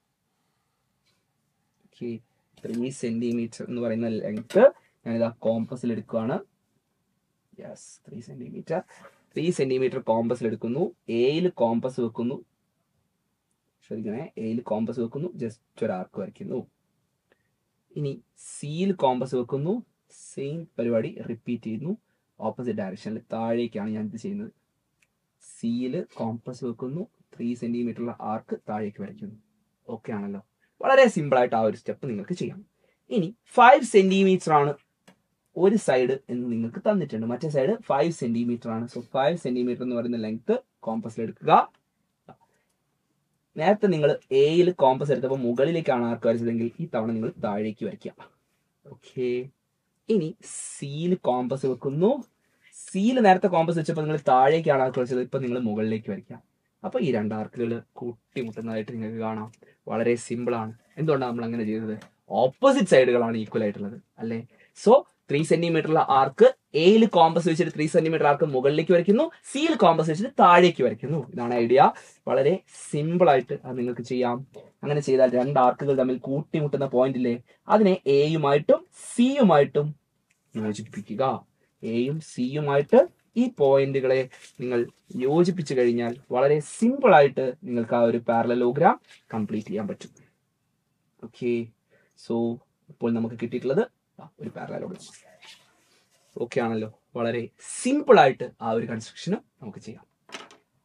ഓക്കെ ത്രീ സെന്റിമീറ്റർ എന്ന് പറയുന്ന ലെങ്ത് ഞാനിതാ കോമ്പസിൽ എടുക്കുകയാണ് yes three centimetre three centimetre കോമ്പസിൽ എടുക്കുന്നു എയിൽ കോമ്പസ് വെക്കുന്നു ശ്രദ്ധിക്കണേ എയിൽ കോമ്പസ് വെക്കുന്നു ജസ്റ്റ് ഒരു ആർക്ക് വരയ്ക്കുന്നു ഇനി സിയിൽ കോമ്പസ് വെക്കുന്നു സെയിം പരിപാടി റിപ്പീറ്റ് ചെയ്യുന്നു ഓപ്പോസിറ്റ് ഡയറക്ഷനിൽ താഴേക്കാണ് ഞാൻ ഇത് ചെയ്യുന്നത് സിയിൽ കോമ്പസ് വെക്കുന്നു ത്രീ സെന്റിമീറ്റർ ഉള്ള ആർക്ക് താഴേക്ക് വരയ്ക്കുന്നു ഓക്കെ ആണല്ലോ വളരെ സിമ്പിൾ ആയിട്ട് ആ ഒരു സ്റ്റെപ്പ് നിങ്ങൾക്ക് ചെയ്യാം ഇനി ഫൈവ് സെന്റിമീറ്റർ ആണ് ഒരു സൈഡ് എന്ന് നിങ്ങൾക്ക് തന്നിട്ടുണ്ട് മറ്റേ സൈഡ് ഫൈവ് സെന്റിമീറ്റർ ആണ് സോ ഫൈവ് സെന്റിമീറ്റർ എന്ന് പറയുന്ന ലെങ്ത് കോമ്പസിൽ എടുക്കുക നേരത്തെ നിങ്ങൾ എയിൽ കോമ്പസ് എടുത്തപ്പോൾ മുകളിലേക്കാണ് ആർക്ക് വരച്ചതെങ്കിൽ ഈ തവണ നിങ്ങൾ താഴേക്ക് വരയ്ക്കുക ഓക്കെ ഇനി സിയിൽ കോമ്പസ് വെക്കുന്നു സിയിൽ നേരത്തെ കോമ്പസ് വെച്ചപ്പോൾ നിങ്ങൾ താഴേക്കാണ് ആർക്ക് വരച്ചത് ഇപ്പൊ നിങ്ങൾ മുകളിലേക്ക് വരയ്ക്കാം അപ്പൊ ഈ രണ്ട് ആർക്കുകൾ കൂട്ടിമുട്ടുന്നതായിട്ട് നിങ്ങൾക്ക് കാണാം വളരെ സിമ്പിൾ ആണ് എന്തുകൊണ്ടാണ് നമ്മൾ അങ്ങനെ ചെയ്തത് ഓപ്പോസിറ്റ് സൈഡുകളാണ് ഈക്വൽ ആയിട്ടുള്ളത് അല്ലേ സോ ത്രീ സെന്റിമീറ്ററുള്ള ആർക്ക് എയിൽ കോമ്പസ് വെച്ചിട്ട് ത്രീ സെന്റിമീറ്റർ ആർക്ക് മുകളിലേക്ക് വരയ്ക്കുന്നു സിയിൽ കോമ്പസ് വെച്ചിട്ട് താഴേക്ക് വരയ്ക്കുന്നു ഇതാണ് ഐഡിയ വളരെ സിമ്പിൾ ആയിട്ട് അത് നിങ്ങൾക്ക് ചെയ്യാം അങ്ങനെ ചെയ്താൽ രണ്ട് ആർക്കുകൾ തമ്മിൽ കൂട്ടിമുട്ടുന്ന പോയിന്റില്ലേ അതിനെ എയുമായിട്ടും സിയുമായിട്ടും യോജിപ്പിക്കുക എയും സിയുമായിട്ട് ഈ പോയിന്റുകളെ നിങ്ങൾ യോജിപ്പിച്ചു കഴിഞ്ഞാൽ വളരെ സിമ്പിൾ ആയിട്ട് നിങ്ങൾക്ക് ആ ഒരു പാരലോഗ്രാം കംപ്ലീറ്റ് ചെയ്യാൻ പറ്റും ഓക്കെ സോ ഇപ്പോൾ നമുക്ക് കിട്ടിയിട്ടുള്ളത് ദാ ഒരു പാരലോഗ്രാം ഓക്കെ ആണല്ലോ വളരെ സിമ്പിൾ ആയിട്ട് ആ ഒരു കൺസ്ട്രക്ഷനും നമുക്ക് ചെയ്യാം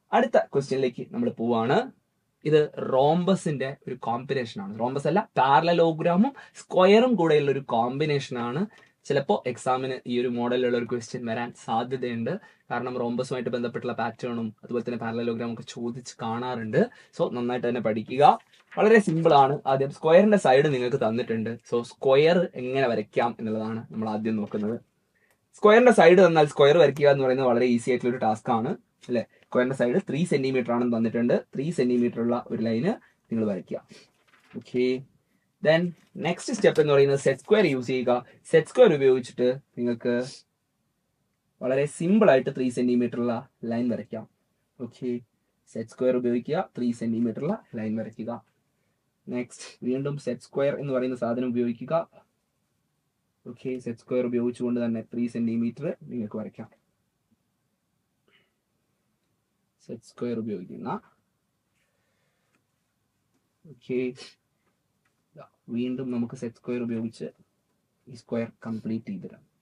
അടുത്ത ക്വസ്റ്റ്യനിലേക്ക് നമ്മൾ പോവാണ് ഇത് റോംബസിന്റെ ഒരു കോമ്പിനേഷൻ ആണ് റോംബസ് അല്ല പാരലലോഗ്രാമും സ്ക്വയറും കൂടെയുള്ള ഒരു കോമ്പിനേഷൻ ആണ് ചിലപ്പോൾ എക്സാമിന് ഈ ഒരു മോഡലിലുള്ള ഒരു ക്വസ്റ്റ്യൻ വരാൻ സാധ്യതയുണ്ട് കാരണം റോംബസുമായിട്ട് ബന്ധപ്പെട്ടുള്ള പാറ്റേണും അതുപോലെ തന്നെ പാരലലോഗ്രാമും ഒക്കെ ചോദിച്ച് കാണാറുണ്ട് സോ നന്നായിട്ട് തന്നെ പഠിക്കുക വളരെ സിമ്പിൾ ആണ് ആദ്യം സ്ക്വയറിന്റെ സൈഡ് നിങ്ങൾക്ക് തന്നിട്ടുണ്ട് സോ സ്ക്വയർ എങ്ങനെ വരയ്ക്കാം എന്നുള്ളതാണ് നമ്മൾ ആദ്യം നോക്കുന്നത് സ്ക്വയറിന്റെ സൈഡ് തന്നാൽ സ്ക്വയർ വരയ്ക്കുക എന്ന് പറയുന്നത് വളരെ ഈസി ആയിട്ടുള്ള ഒരു ടാസ്ക് ആണ് അല്ലെ സ്ക്വയറിന്റെ സൈഡ് ത്രീ സെന്റിമീറ്റർ ആണെന്ന് തന്നിട്ടുണ്ട് ത്രീ സെന്റിമീറ്റർ ഉള്ള ഒരു ലൈന് നിങ്ങൾ വരയ്ക്കുക ഓക്കെ ദെൻ നെക്സ്റ്റ് സ്റ്റെപ്പ് എന്ന് പറയുന്നത് സെറ്റ് സ്ക്വയർ യൂസ് ചെയ്യുക സെറ്റ് സ്ക്വയർ ഉപയോഗിച്ചിട്ട് നിങ്ങൾക്ക് വളരെ സിമ്പിൾ ആയിട്ട് ത്രീ സെന്റിമീറ്റർ ഉള്ള ലൈൻ വരയ്ക്കാം ഓക്കെ സെറ്റ് സ്ക്വയർ ഉപയോഗിക്കുക ത്രീ സെന്റിമീറ്റർ ഉള്ള ലൈൻ വരയ്ക്കുക നെക്സ്റ്റ് വീണ്ടും സെറ്റ് സ്ക്വയർ എന്ന് പറയുന്ന സാധനം ഉപയോഗിക്കുക ഓക്കെ സെറ്റ് സ്ക്വയർ ഉപയോഗിച്ചുകൊണ്ട് തന്നെ ത്രീ സെന്റിമീറ്റർ നിങ്ങൾക്ക് വരയ്ക്കാം സെറ്റ് സ്ക്വയർ ഉപയോഗിക്കുന്ന ഓക്കെ വീണ്ടും നമുക്ക് സെറ്റ് സ്ക്വയർ ഉപയോഗിച്ച് ഈ സ്ക്വയർ കംപ്ലീറ്റ് ചെയ്ത് തരാം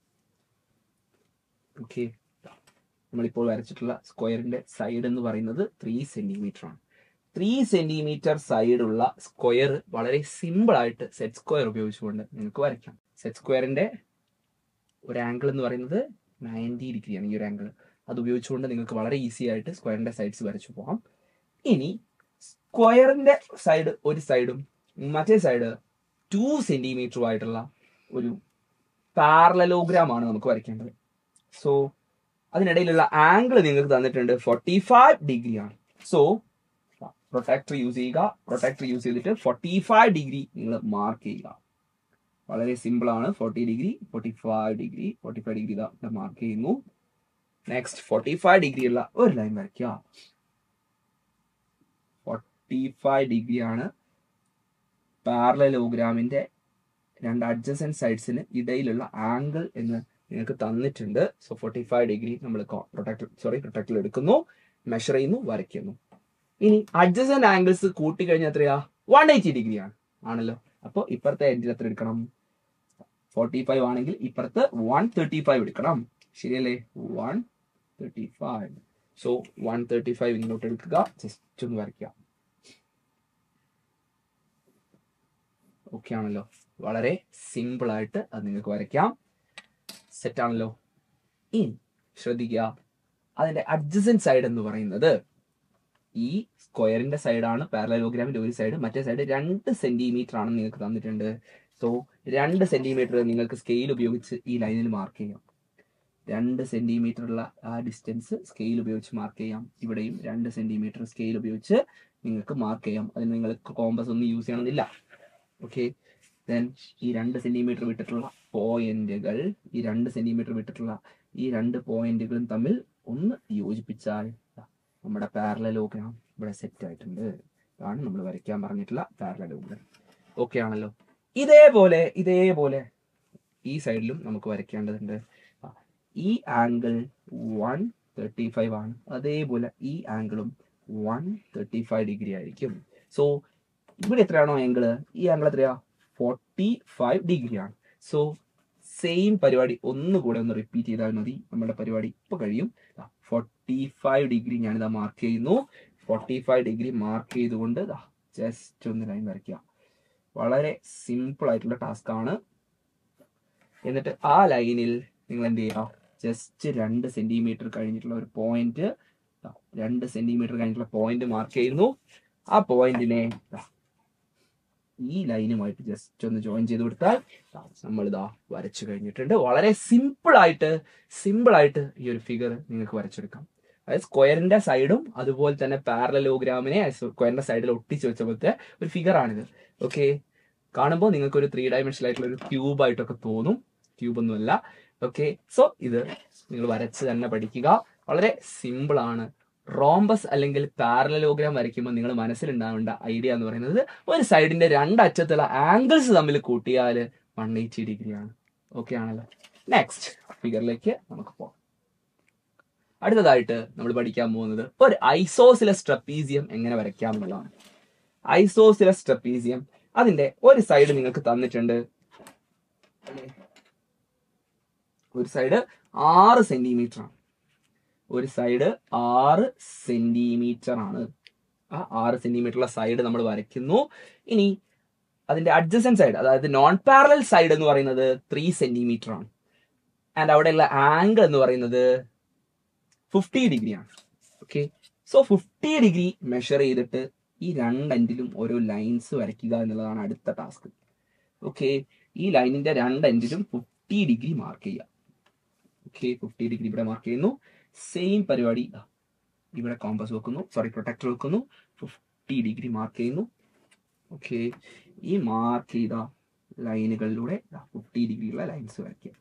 ഓക്കെ നമ്മളിപ്പോൾ വരച്ചിട്ടുള്ള സ്ക്വയറിന്റെ സൈഡ് എന്ന് പറയുന്നത് ത്രീ സെന്റിമീറ്റർ ആണ് ത്രീ സെന്റിമീറ്റർ സൈഡുള്ള സ്ക്വയർ വളരെ സിമ്പിൾ ആയിട്ട് സെറ്റ് സ്ക്വയർ ഉപയോഗിച്ചുകൊണ്ട് നിങ്ങൾക്ക് വരയ്ക്കാം സെറ്റ് സ്ക്വയറിന്റെ ഒരു ആംഗിൾ എന്ന് പറയുന്നത് നയൻറ്റി ഡിഗ്രിയാണ് ഈ ഒരു ആംഗിൾ അത് ഉപയോഗിച്ചുകൊണ്ട് നിങ്ങൾക്ക് വളരെ ഈസി ആയിട്ട് സ്ക്വയറിന്റെ സൈഡ്സ് വരച്ചു പോകാം ഇനി സ്ക്വയറിന്റെ സൈഡ് ഒരു സൈഡും മറ്റേ സൈഡ് ടു സെന്റിമീറ്ററും ആയിട്ടുള്ള ഒരു പാരലലോഗ്രാം ആണ് നമുക്ക് വരയ്ക്കേണ്ടത് സോ അതിനിടയിലുള്ള ആംഗിൾ നിങ്ങൾക്ക് തന്നിട്ടുണ്ട് ഫോർട്ടി ഫൈവ് ഡിഗ്രി ആണ് സോ പ്രൊട്ടക്ടർ യൂസ് ചെയ്യുക പ്രൊട്ടക്ടർ യൂസ് ചെയ്തിട്ട് ഫോർട്ടി ഫൈവ് ഡിഗ്രി നിങ്ങൾ മാർക്ക് ചെയ്യുക വളരെ സിമ്പിൾ ആണ് forty degree forty five degree forty five degree ഇതാ മാർക്ക് ചെയ്യുന്നു നെക്സ്റ്റ് ഫോർട്ടി ഫൈവ് ഡിഗ്രി ഉള്ള ഒരു ലൈൻ വരയ്ക്കുക ഫോർട്ടി ഫൈവ് ഡിഗ്രി ആണ് പാരലലോഗ്രാമിന്റെ രണ്ട് അഡ്ജസൻറ്റ് സൈഡ്സിന് ഇടയിലുള്ള ആംഗിൾ എന്ന് നിങ്ങൾക്ക് തന്നിട്ടുണ്ട് സോ ഫോർട്ടി ഫൈവ് ഡിഗ്രി നമ്മൾ പ്രൊട്ടക്ടർ സോറി പ്രൊട്ടക്ടർ എടുക്കുന്നു മെഷർ ചെയ്യുന്നു വരയ്ക്കുന്നു ഇനി അഡ്ജസൻറ്റ് ആംഗിൾസ് കൂട്ടി കഴിഞ്ഞാൽ എത്രയാ വൺ എയ്റ്റി ഡിഗ്രി ആണ് ആണല്ലോ അപ്പോൾ ഇപ്പുറത്തെ എൻഡിൽ എത്ര എടുക്കണം ഫോർട്ടി ഫൈവ് ആണെങ്കിൽ ഇപ്പുറത്ത് വൺ തേർട്ടി ഫൈവ് എടുക്കണം ശരിയല്ലേ one thirty five so one thirty five ഇങ്ങോട്ട് എടുക്കുക ജസ്റ്റ് ഒന്ന് വരയ്ക്കുക ഓക്കെ ആണല്ലോ വളരെ സിമ്പിൾ ആയിട്ട് അത് നിങ്ങൾക്ക് വരയ്ക്കാം സെറ്റ് ആണല്ലോ ഇനി ശ്രദ്ധിക്കുക അതിന്റെ അഡ്ജസൻറ്റ് സൈഡ് എന്ന് പറയുന്നത് ഈ സ്ക്വയറിന്റെ സൈഡാണ് പാരലോഗ്രാമിന്റെ ഒരു സൈഡ് മറ്റേ സൈഡ് രണ്ട് സെന്റിമീറ്റർ ആണെന്ന് നിങ്ങൾക്ക് തന്നിട്ടുണ്ട് സോ രണ്ട് സെന്റിമീറ്റർ നിങ്ങൾക്ക് സ്കെയിൽ ഉപയോഗിച്ച് ഈ ലൈനിൽ മാർക്ക് ചെയ്യാം രണ്ട് സെന്റിമീറ്റർ ഉള്ള ആ ഡിസ്റ്റൻസ് സ്കെയിൽ ഉപയോഗിച്ച് മാർക്ക് ചെയ്യാം ഇവിടെയും രണ്ട് സെന്റിമീറ്റർ സ്കെയിൽ ഉപയോഗിച്ച് നിങ്ങൾക്ക് മാർക്ക് ചെയ്യാം അതിന് നിങ്ങൾ കോമ്പസ് ഒന്നും യൂസ് ചെയ്യണമെന്നില്ല ഓക്കെ ദെൻ ഈ രണ്ട് സെന്റിമീറ്റർ വിട്ടിട്ടുള്ള പോയിന്റുകൾ ഈ രണ്ട് സെന്റിമീറ്റർ വിട്ടിട്ടുള്ള ഈ രണ്ട് പോയിന്റുകളും തമ്മിൽ ഒന്ന് യോജിപ്പിച്ചാൽ ദാ നമ്മുടെ പാരലലോഗ്രാം ഇവിടെ സെറ്റ് ആയിട്ടുണ്ട് ഇതാണ് നമ്മൾ വരയ്ക്കാൻ പറഞ്ഞിട്ടുള്ള പാരലലോഗ്രാം ഓക്കെ ആണല്ലോ ഇതേപോലെ ഇതേപോലെ ഈ സൈഡിലും നമുക്ക് വരയ്ക്കേണ്ടതുണ്ട് ആ, ഈ ആംഗിൾ വൺ തേർട്ടി ഫൈവ് ആണ് അതേപോലെ ഈ ആംഗിളും വൺ തേർട്ടി ഫൈവ് ഡിഗ്രി ആയിരിക്കും സോ ഇവിടെ എത്രയാണോ ആംഗിൾ ഈ ആംഗിൾ എത്രയാ ഫോർട്ടി ഫൈവ് ഡിഗ്രി ആണ് സോ സെയിം പരിപാടി ഒന്നുകൂടെ ഒന്ന് റിപ്പീറ്റ് ചെയ്താൽ മതി നമ്മുടെ പരിപാടി ഇപ്പൊ കഴിയും ഫോർട്ടി ഫൈവ് ഡിഗ്രി ഞാനിതാ മാർക്ക് ചെയ്യുന്നു ഫോർട്ടി ഫൈവ് ഡിഗ്രി മാർക്ക് ചെയ്തുകൊണ്ട് ജസ്റ്റ് ഒന്ന് ലൈൻ വരയ്ക്കുക വളരെ സിമ്പിൾ ആയിട്ടുള്ള ടാസ്ക് ആണ് എന്നിട്ട് ആ ലൈനിൽ നിങ്ങൾ എന്ത് ചെയ്യുക ജസ്റ്റ് രണ്ട് സെന്റിമീറ്റർ കഴിഞ്ഞിട്ടുള്ള ഒരു പോയിന്റ് രണ്ട് സെന്റിമീറ്റർ കഴിഞ്ഞിട്ടുള്ള പോയിന്റ് മാർക്ക് ചെയ്യുന്നു ആ പോയിന്റിനെ ഈ ലൈനുമായിട്ട് ജസ്റ്റ് ഒന്ന് ജോയിൻ ചെയ്ത് കൊടുത്താൽ നമ്മൾ ഇതാ വരച്ചു കഴിഞ്ഞിട്ടുണ്ട് വളരെ സിമ്പിൾ ആയിട്ട് സിമ്പിൾ ആയിട്ട് ഈ ഒരു ഫിഗർ നിങ്ങൾക്ക് വരച്ചെടുക്കാം അതായത് സ്ക്വയറിന്റെ സൈഡും അതുപോലെ തന്നെ പാരലലോഗ്രാമിനെ സ്ക്വയറിന്റെ സൈഡിൽ ഒട്ടിച്ച് വെച്ച പോലത്തെ ഒരു ഫിഗർ ആണിത് ഓക്കെ കാണുമ്പോൾ നിങ്ങൾക്ക് ഒരു ത്രീ ഡയമെൻഷനൽ ആയിട്ടുള്ള ഒരു ക്യൂബ് ആയിട്ടൊക്കെ തോന്നും ക്യൂബ് ഒന്നുമല്ല ഓക്കെ സോ ഇത് നിങ്ങൾ വരച്ച് തന്നെ പഠിക്കുക വളരെ സിമ്പിൾ ആണ് റോംബസ് അല്ലെങ്കിൽ പാരലലോഗ്രാം വരയ്ക്കുമ്പോൾ നിങ്ങൾ മനസ്സിലുണ്ടാവേണ്ട ഐഡിയ എന്ന് പറയുന്നത് ഒരു സൈഡിന്റെ രണ്ടറ്റത്തുള്ള ആംഗിൾസ് തമ്മിൽ കൂട്ടിയാൽ വൺ എയ്റ്റി ഡിഗ്രി ആണ് ഓക്കെ ആണല്ലോ നെക്സ്റ്റ് ഫിഗറിലേക്ക് നമുക്ക് പോകാം അടുത്തതായിട്ട് നമ്മൾ പഠിക്കാൻ പോകുന്നത് ഒരു ഐസോസിലസ് ട്രപ്പീസിയം എങ്ങനെ വരയ്ക്കാം എന്നുള്ളതാണ് ഐസോസിലസ് ട്രപ്പീസിയം അതിന്റെ ഒരു സൈഡ് നിങ്ങൾക്ക് തന്നിട്ടുണ്ട് ഒരു സൈഡ് ആറ് സെന്റിമീറ്റർ ആണ് ഒരു സൈഡ് ആറ് സെന്റിമീറ്റർ ആണ് ആ ആറ് സെന്റിമീറ്ററുള്ള സൈഡ് നമ്മൾ വരയ്ക്കുന്നു ഇനി അതിന്റെ അഡ്ജസൻ സൈഡ് അതായത് നോൺ പാരലൽ സൈഡ് എന്ന് പറയുന്നത് ത്രീ സെന്റിമീറ്റർ ആണ് ആൻഡ് അവിടെയുള്ള ആംഗിൾ എന്ന് പറയുന്നത് ഫിഫ്റ്റി ഡിഗ്രി ആണ് okay so fifty degree measure ചെയ്തിട്ട് ഈ രണ്ടെൻഡിലും ഓരോ ലൈൻസ് വരയ്ക്കുക എന്നുള്ളതാണ് അടുത്ത ടാസ്ക് ഓക്കെ ഈ ലൈനിന്റെ രണ്ട് എൻഡിലും ഫിഫ്റ്റി ഡിഗ്രി മാർക്ക് ചെയ്യുക ഓക്കെ ഫിഫ്റ്റി ഡിഗ്രി ഇവിടെ മാർക്ക് ചെയ്യുന്നു സെയിം പരിപാടി ഇതാ. ഇവിടെ കോമ്പസ് വെക്കുന്നു സോറി പ്രൊട്ടക്ടർ വെക്കുന്നു ഫിഫ്റ്റി ഡിഗ്രി മാർക്ക് ചെയ്യുന്നു ഓക്കെ ഈ മാർക്ക് ചെയ്ത ലൈനുകളിലൂടെ ഫിഫ്റ്റി ഡിഗ്രിയുള്ള ലൈൻസ് വരയ്ക്കുക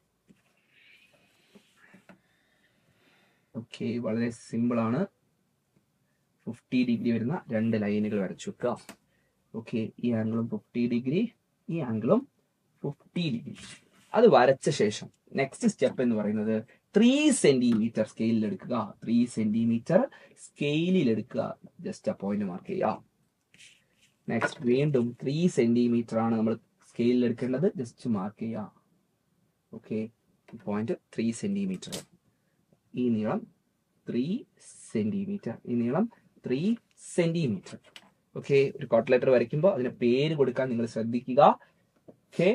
ഓക്കെ വളരെ സിമ്പിൾ ആണ് ഫിഫ്റ്റി ഡിഗ്രി വരുന്ന രണ്ട് ലൈനുകൾ വരച്ചു വെക്കുക ഓക്കെ ഈ ആംഗിളും ഫിഫ്റ്റി ഡിഗ്രി ഈ ആംഗിളും ഫിഫ്റ്റി ഡിഗ്രി അത് വരച്ച ശേഷം നെക്സ്റ്റ് സ്റ്റെപ്പ് എന്ന് പറയുന്നത് ത്രീ സെന്റിമീറ്റർ സ്കെയിലിൽ എടുക്കുക ത്രീ സെന്റിമീറ്റർ സ്കെയിലിൽ എടുക്കുക ജസ്റ്റ് ആ പോയിന്റ് മാർക്ക് ചെയ്യുക നെക്സ്റ്റ് വീണ്ടും ത്രീ സെന്റിമീറ്റർ ആണ് നമ്മൾ സ്കെയിലിൽ എടുക്കേണ്ടത് ജസ്റ്റ് മാർക്ക് ചെയ്യുക ഓക്കെ പോയിന്റ് ത്രീ സെന്റിമീറ്റർ ഈ നീളം ത്രീ സെന്റിമീറ്റർ ഈ നീളം ത്രീ സെന്റിമീറ്റർ ഓക്കെ ഒരു കോട്ട് ലെറ്റർ വരയ്ക്കുമ്പോൾ അതിന് പേര് കൊടുക്കാൻ നിങ്ങൾ ശ്രദ്ധിക്കുക ഓക്കെ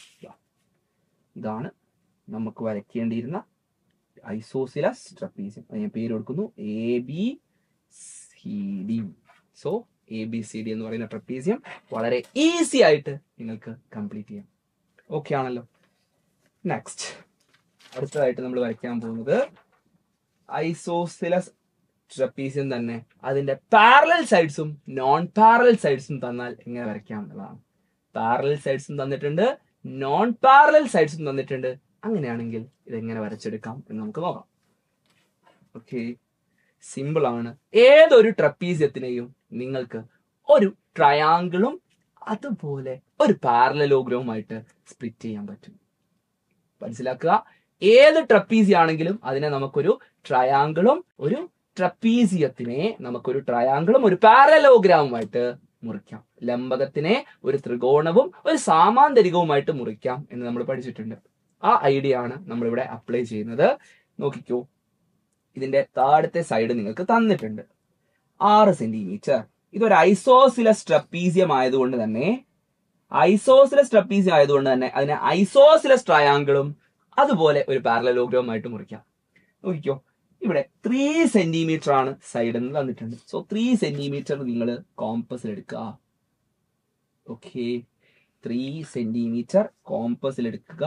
ഇതാണ് നമുക്ക് വരയ്ക്കേണ്ടിയിരുന്ന ഐസോസിലസ് ട്രപ്പീസിയം അത് ഞാൻ പേര് കൊടുക്കുന്നു A B C D so A B C D എന്ന് പറയുന്ന ട്രപ്പീസിയം വളരെ ഈസി ആയിട്ട് നിങ്ങൾക്ക് കംപ്ലീറ്റ് ചെയ്യാം ഓക്കെ ആണല്ലോ നെക്സ്റ്റ് അടുത്തതായിട്ട് നമ്മൾ വരയ്ക്കാൻ പോകുന്നത് ഐസോസിലസ് ട്രപ്പീസിയം തന്നെ അതിന്റെ പാരലൽ സൈഡ്സും നോൺ പാരലൽ സൈഡ്സും തന്നാൽ എങ്ങനെ വരയ്ക്കാം എന്നുള്ളതാണ് പാരലൽ സൈഡ്സും തന്നിട്ടുണ്ട് നോൺ പാരലൽ സൈഡ്സും തന്നിട്ടുണ്ട് അങ്ങനെയാണെങ്കിൽ ഇതെങ്ങനെ വരച്ചെടുക്കാം എന്ന് നമുക്ക് നോക്കാം ഓക്കെ സിമ്പിൾ ആണ് ഏതൊരു ട്രപ്പീസിയത്തിനെയും നിങ്ങൾക്ക് ഒരു ട്രയാങ്കിളും അതുപോലെ ഒരു പാരലലോഗ്രവുമായിട്ട് സ്പ്ലിറ്റ് ചെയ്യാൻ പറ്റും മനസ്സിലാക്കുക ഏത് ട്രപ്പീസി ആണെങ്കിലും അതിനെ നമുക്കൊരു ട്രയാങ്കിളും ഒരു ട്രപ്പീസിയത്തിനെ നമുക്കൊരു ട്രയാങ്കിളും ഒരു പാരലോഗ്രാമുമായിട്ട് മുറിക്കാം ലംബകത്തിനെ ഒരു ത്രികോണവും ഒരു സാമാന്തരികവുമായിട്ട് മുറിക്കാം എന്ന് നമ്മൾ പഠിച്ചിട്ടുണ്ട് ആ ഐഡിയ ആണ് നമ്മളിവിടെ അപ്ലൈ ചെയ്യുന്നത് നോക്കിക്കോ ഇതിന്റെ താഴത്തെ സൈഡ് നിങ്ങൾക്ക് തന്നിട്ടുണ്ട് ആറ് സെന്റിമീറ്റർ ഇതൊരു ഐസോസിലസ് ട്രപ്പീസിയം ആയതുകൊണ്ട് തന്നെ ഐസോസിലസ് ട്രപ്പീസിയം ആയതുകൊണ്ട് തന്നെ അതിനെ ഐസോസിലസ് ട്രയാങ്കിളും അതുപോലെ ഒരു പാരലലോഗ്രവുമായിട്ട് മുറിക്കാം നോക്കിക്കോ ഇവിടെ ത്രീ സെന്റിമീറ്റർ ആണ് സൈഡ് എന്ന് തന്നിട്ടുണ്ട് സോ ത്രീ സെന്റിമീറ്റർ നിങ്ങൾ കോമ്പസിൽ എടുക്കുക ഓക്കെ ത്രീ സെന്റിമീറ്റർ കോമ്പസിൽ എടുക്കുക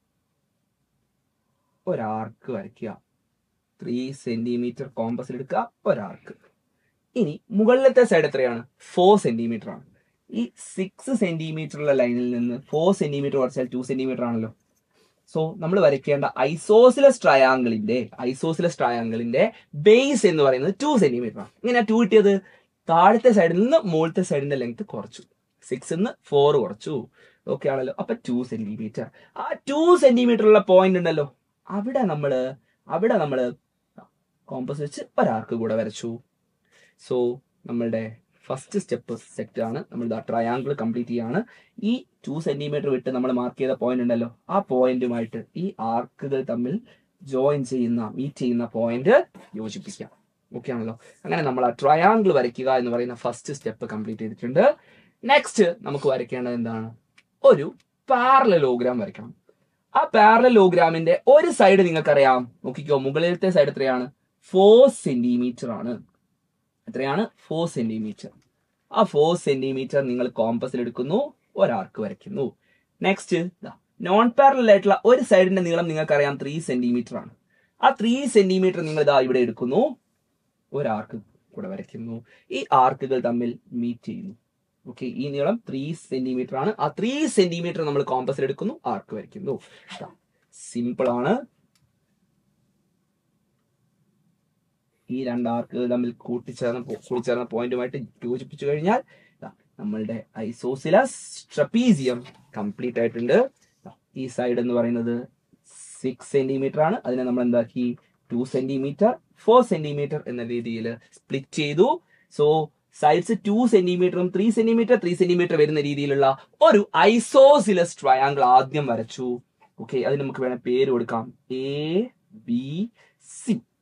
ഒരാർക്ക് വരയ്ക്കുക ത്രീ സെന്റിമീറ്റർ കോമ്പസിൽ എടുക്കുക ഒരാർക്ക് ഇനി മുകളിലത്തെ സൈഡ് എത്രയാണ് ഫോർ സെന്റിമീറ്റർ ആണ് ഈ സിക്സ് സെന്റിമീറ്ററുള്ള ലൈനിൽ നിന്ന് ഫോർ സെന്റിമീറ്റർ കുറച്ചാൽ ടു സെന്റിമീറ്റർ ആണല്ലോ സോ നമ്മൾ വരയ്ക്കേണ്ട ഐസോസിലസ് ട്രയാങ്കിളിന്റെ ഐസോസിലസ് ട്രയാങ്കിളിന്റെ ബേസ് എന്ന് പറയുന്നത് ടു സെന്റിമീറ്റർ ആണ് ഇങ്ങനെ ടു കിട്ടിയത് താഴത്തെ സൈഡിൽ നിന്ന് മുകളിലത്തെ സൈഡിന്റെ ലെങ്ത് കുറച്ചു സിക്സ് നിന്ന് ഫോർ കുറച്ചു ഓക്കെ ആണല്ലോ അപ്പൊ ടു സെന്റിമീറ്റർ ആ ടു സെന്റിമീറ്റർ ഉള്ള പോയിന്റ് ഉണ്ടല്ലോ അവിടെ നമ്മള് അവിടെ നമ്മള് കോമ്പസ് വെച്ച് ഒരാർക്ക് കൂടെ വരച്ചു സോ നമ്മളുടെ ഫസ്റ്റ് സ്റ്റെപ്പ് സെറ്റ് ആണ് നമ്മൾ ട്രയാങ്കിൾ കംപ്ലീറ്റ് ചെയ്യാണ് ഈ ടു സെന്റിമീറ്റർ വിട്ട് നമ്മൾ മാർക്ക് ചെയ്ത പോയിന്റ് ഉണ്ടല്ലോ ആ പോയിന്റുമായിട്ട് ഈ ആർക്കുകൾ തമ്മിൽ ജോയിൻ ചെയ്യുന്ന മീറ്റ് ചെയ്യുന്ന പോയിന്റ് യോജിപ്പിക്കാം ഓക്കെ ആണല്ലോ അങ്ങനെ നമ്മൾ ആ ട്രയാങ്കിൾ വരയ്ക്കുക എന്ന് പറയുന്ന ഫസ്റ്റ് സ്റ്റെപ്പ് കംപ്ലീറ്റ് ചെയ്തിട്ടുണ്ട് നെക്സ്റ്റ് നമുക്ക് വരയ്ക്കേണ്ടത് എന്താണ് ഒരു പാരലലോഗ്രാം വരയ്ക്കണം ആ പാരലലോഗ്രാമിന്റെ ഒരു സൈഡ് നിങ്ങൾക്കറിയാം നോക്കിക്കോ മുകളിലത്തെ സൈഡ് എത്രയാണ് ഫോർ സെന്റിമീറ്റർ ആണ് എത്രയാണ് ഫോർ സെന്റിമീറ്റർ ആ ഫോർ സെന്റിമീറ്റർ നിങ്ങൾ കോമ്പസിൽ എടുക്കുന്നു ഒരാർക്ക് വരയ്ക്കുന്നു നെക്സ്റ്റ് നോൺ പാരലൽ ആയിട്ടുള്ള ഒരു സൈഡിന്റെ നീളം നിങ്ങൾക്കറിയാം ത്രീ സെന്റിമീറ്റർ ആണ് ആ ത്രീ സെന്റിമീറ്റർ നിങ്ങൾ ഇതാ ഇവിടെ എടുക്കുന്നു ഒരാർക്ക് കൂടെ വരയ്ക്കുന്നു ഈ ആർക്കുകൾ തമ്മിൽ മീറ്റ് ചെയ്യുന്നു ഓക്കെ ഈ നീളം ത്രീ സെന്റിമീറ്റർ ആണ് ആ ത്രീ സെന്റിമീറ്റർ നമ്മൾ കോമ്പസിൽ എടുക്കുന്നു ആർക്ക് വരയ്ക്കുന്നു സിമ്പിൾ ആണ് ഈ രണ്ട് ആർക്കുകൾ തമ്മിൽ കൂട്ടിച്ചേർന്ന പോ- കൂട്ടിച്ചേർന്ന പോയിന്റുമായിട്ട് യോജിപ്പിച്ചു കഴിഞ്ഞാൽ ദാ നമ്മളുടെ ഐസോസിലസ് ട്രപ്പീസിയം കംപ്ലീറ്റ് ആയിട്ടുണ്ട് ദാ ഈ സൈഡ് എന്ന് പറയുന്നത് സിക്സ് സെന്റിമീറ്റർ ആണ് അതിനെ നമ്മൾ എന്താക്കി ടു സെന്റിമീറ്റർ ഫോർ സെന്റിമീറ്റർ എന്ന രീതിയിൽ സ്പ്ലിറ്റ് ചെയ്തു സോ സൈഡ്സ് ടു സെന്റിമീറ്ററും ത്രീ സെന്റിമീറ്റർ ത്രീ സെന്റിമീറ്റർ വരുന്ന രീതിയിലുള്ള ഒരു ഐസോസിലസ് ട്രയാങ്കിൾ ആദ്യം വരച്ചു ഓക്കെ അതിന് നമുക്ക് വേണേൽ പേര് കൊടുക്കാം എ ബി സി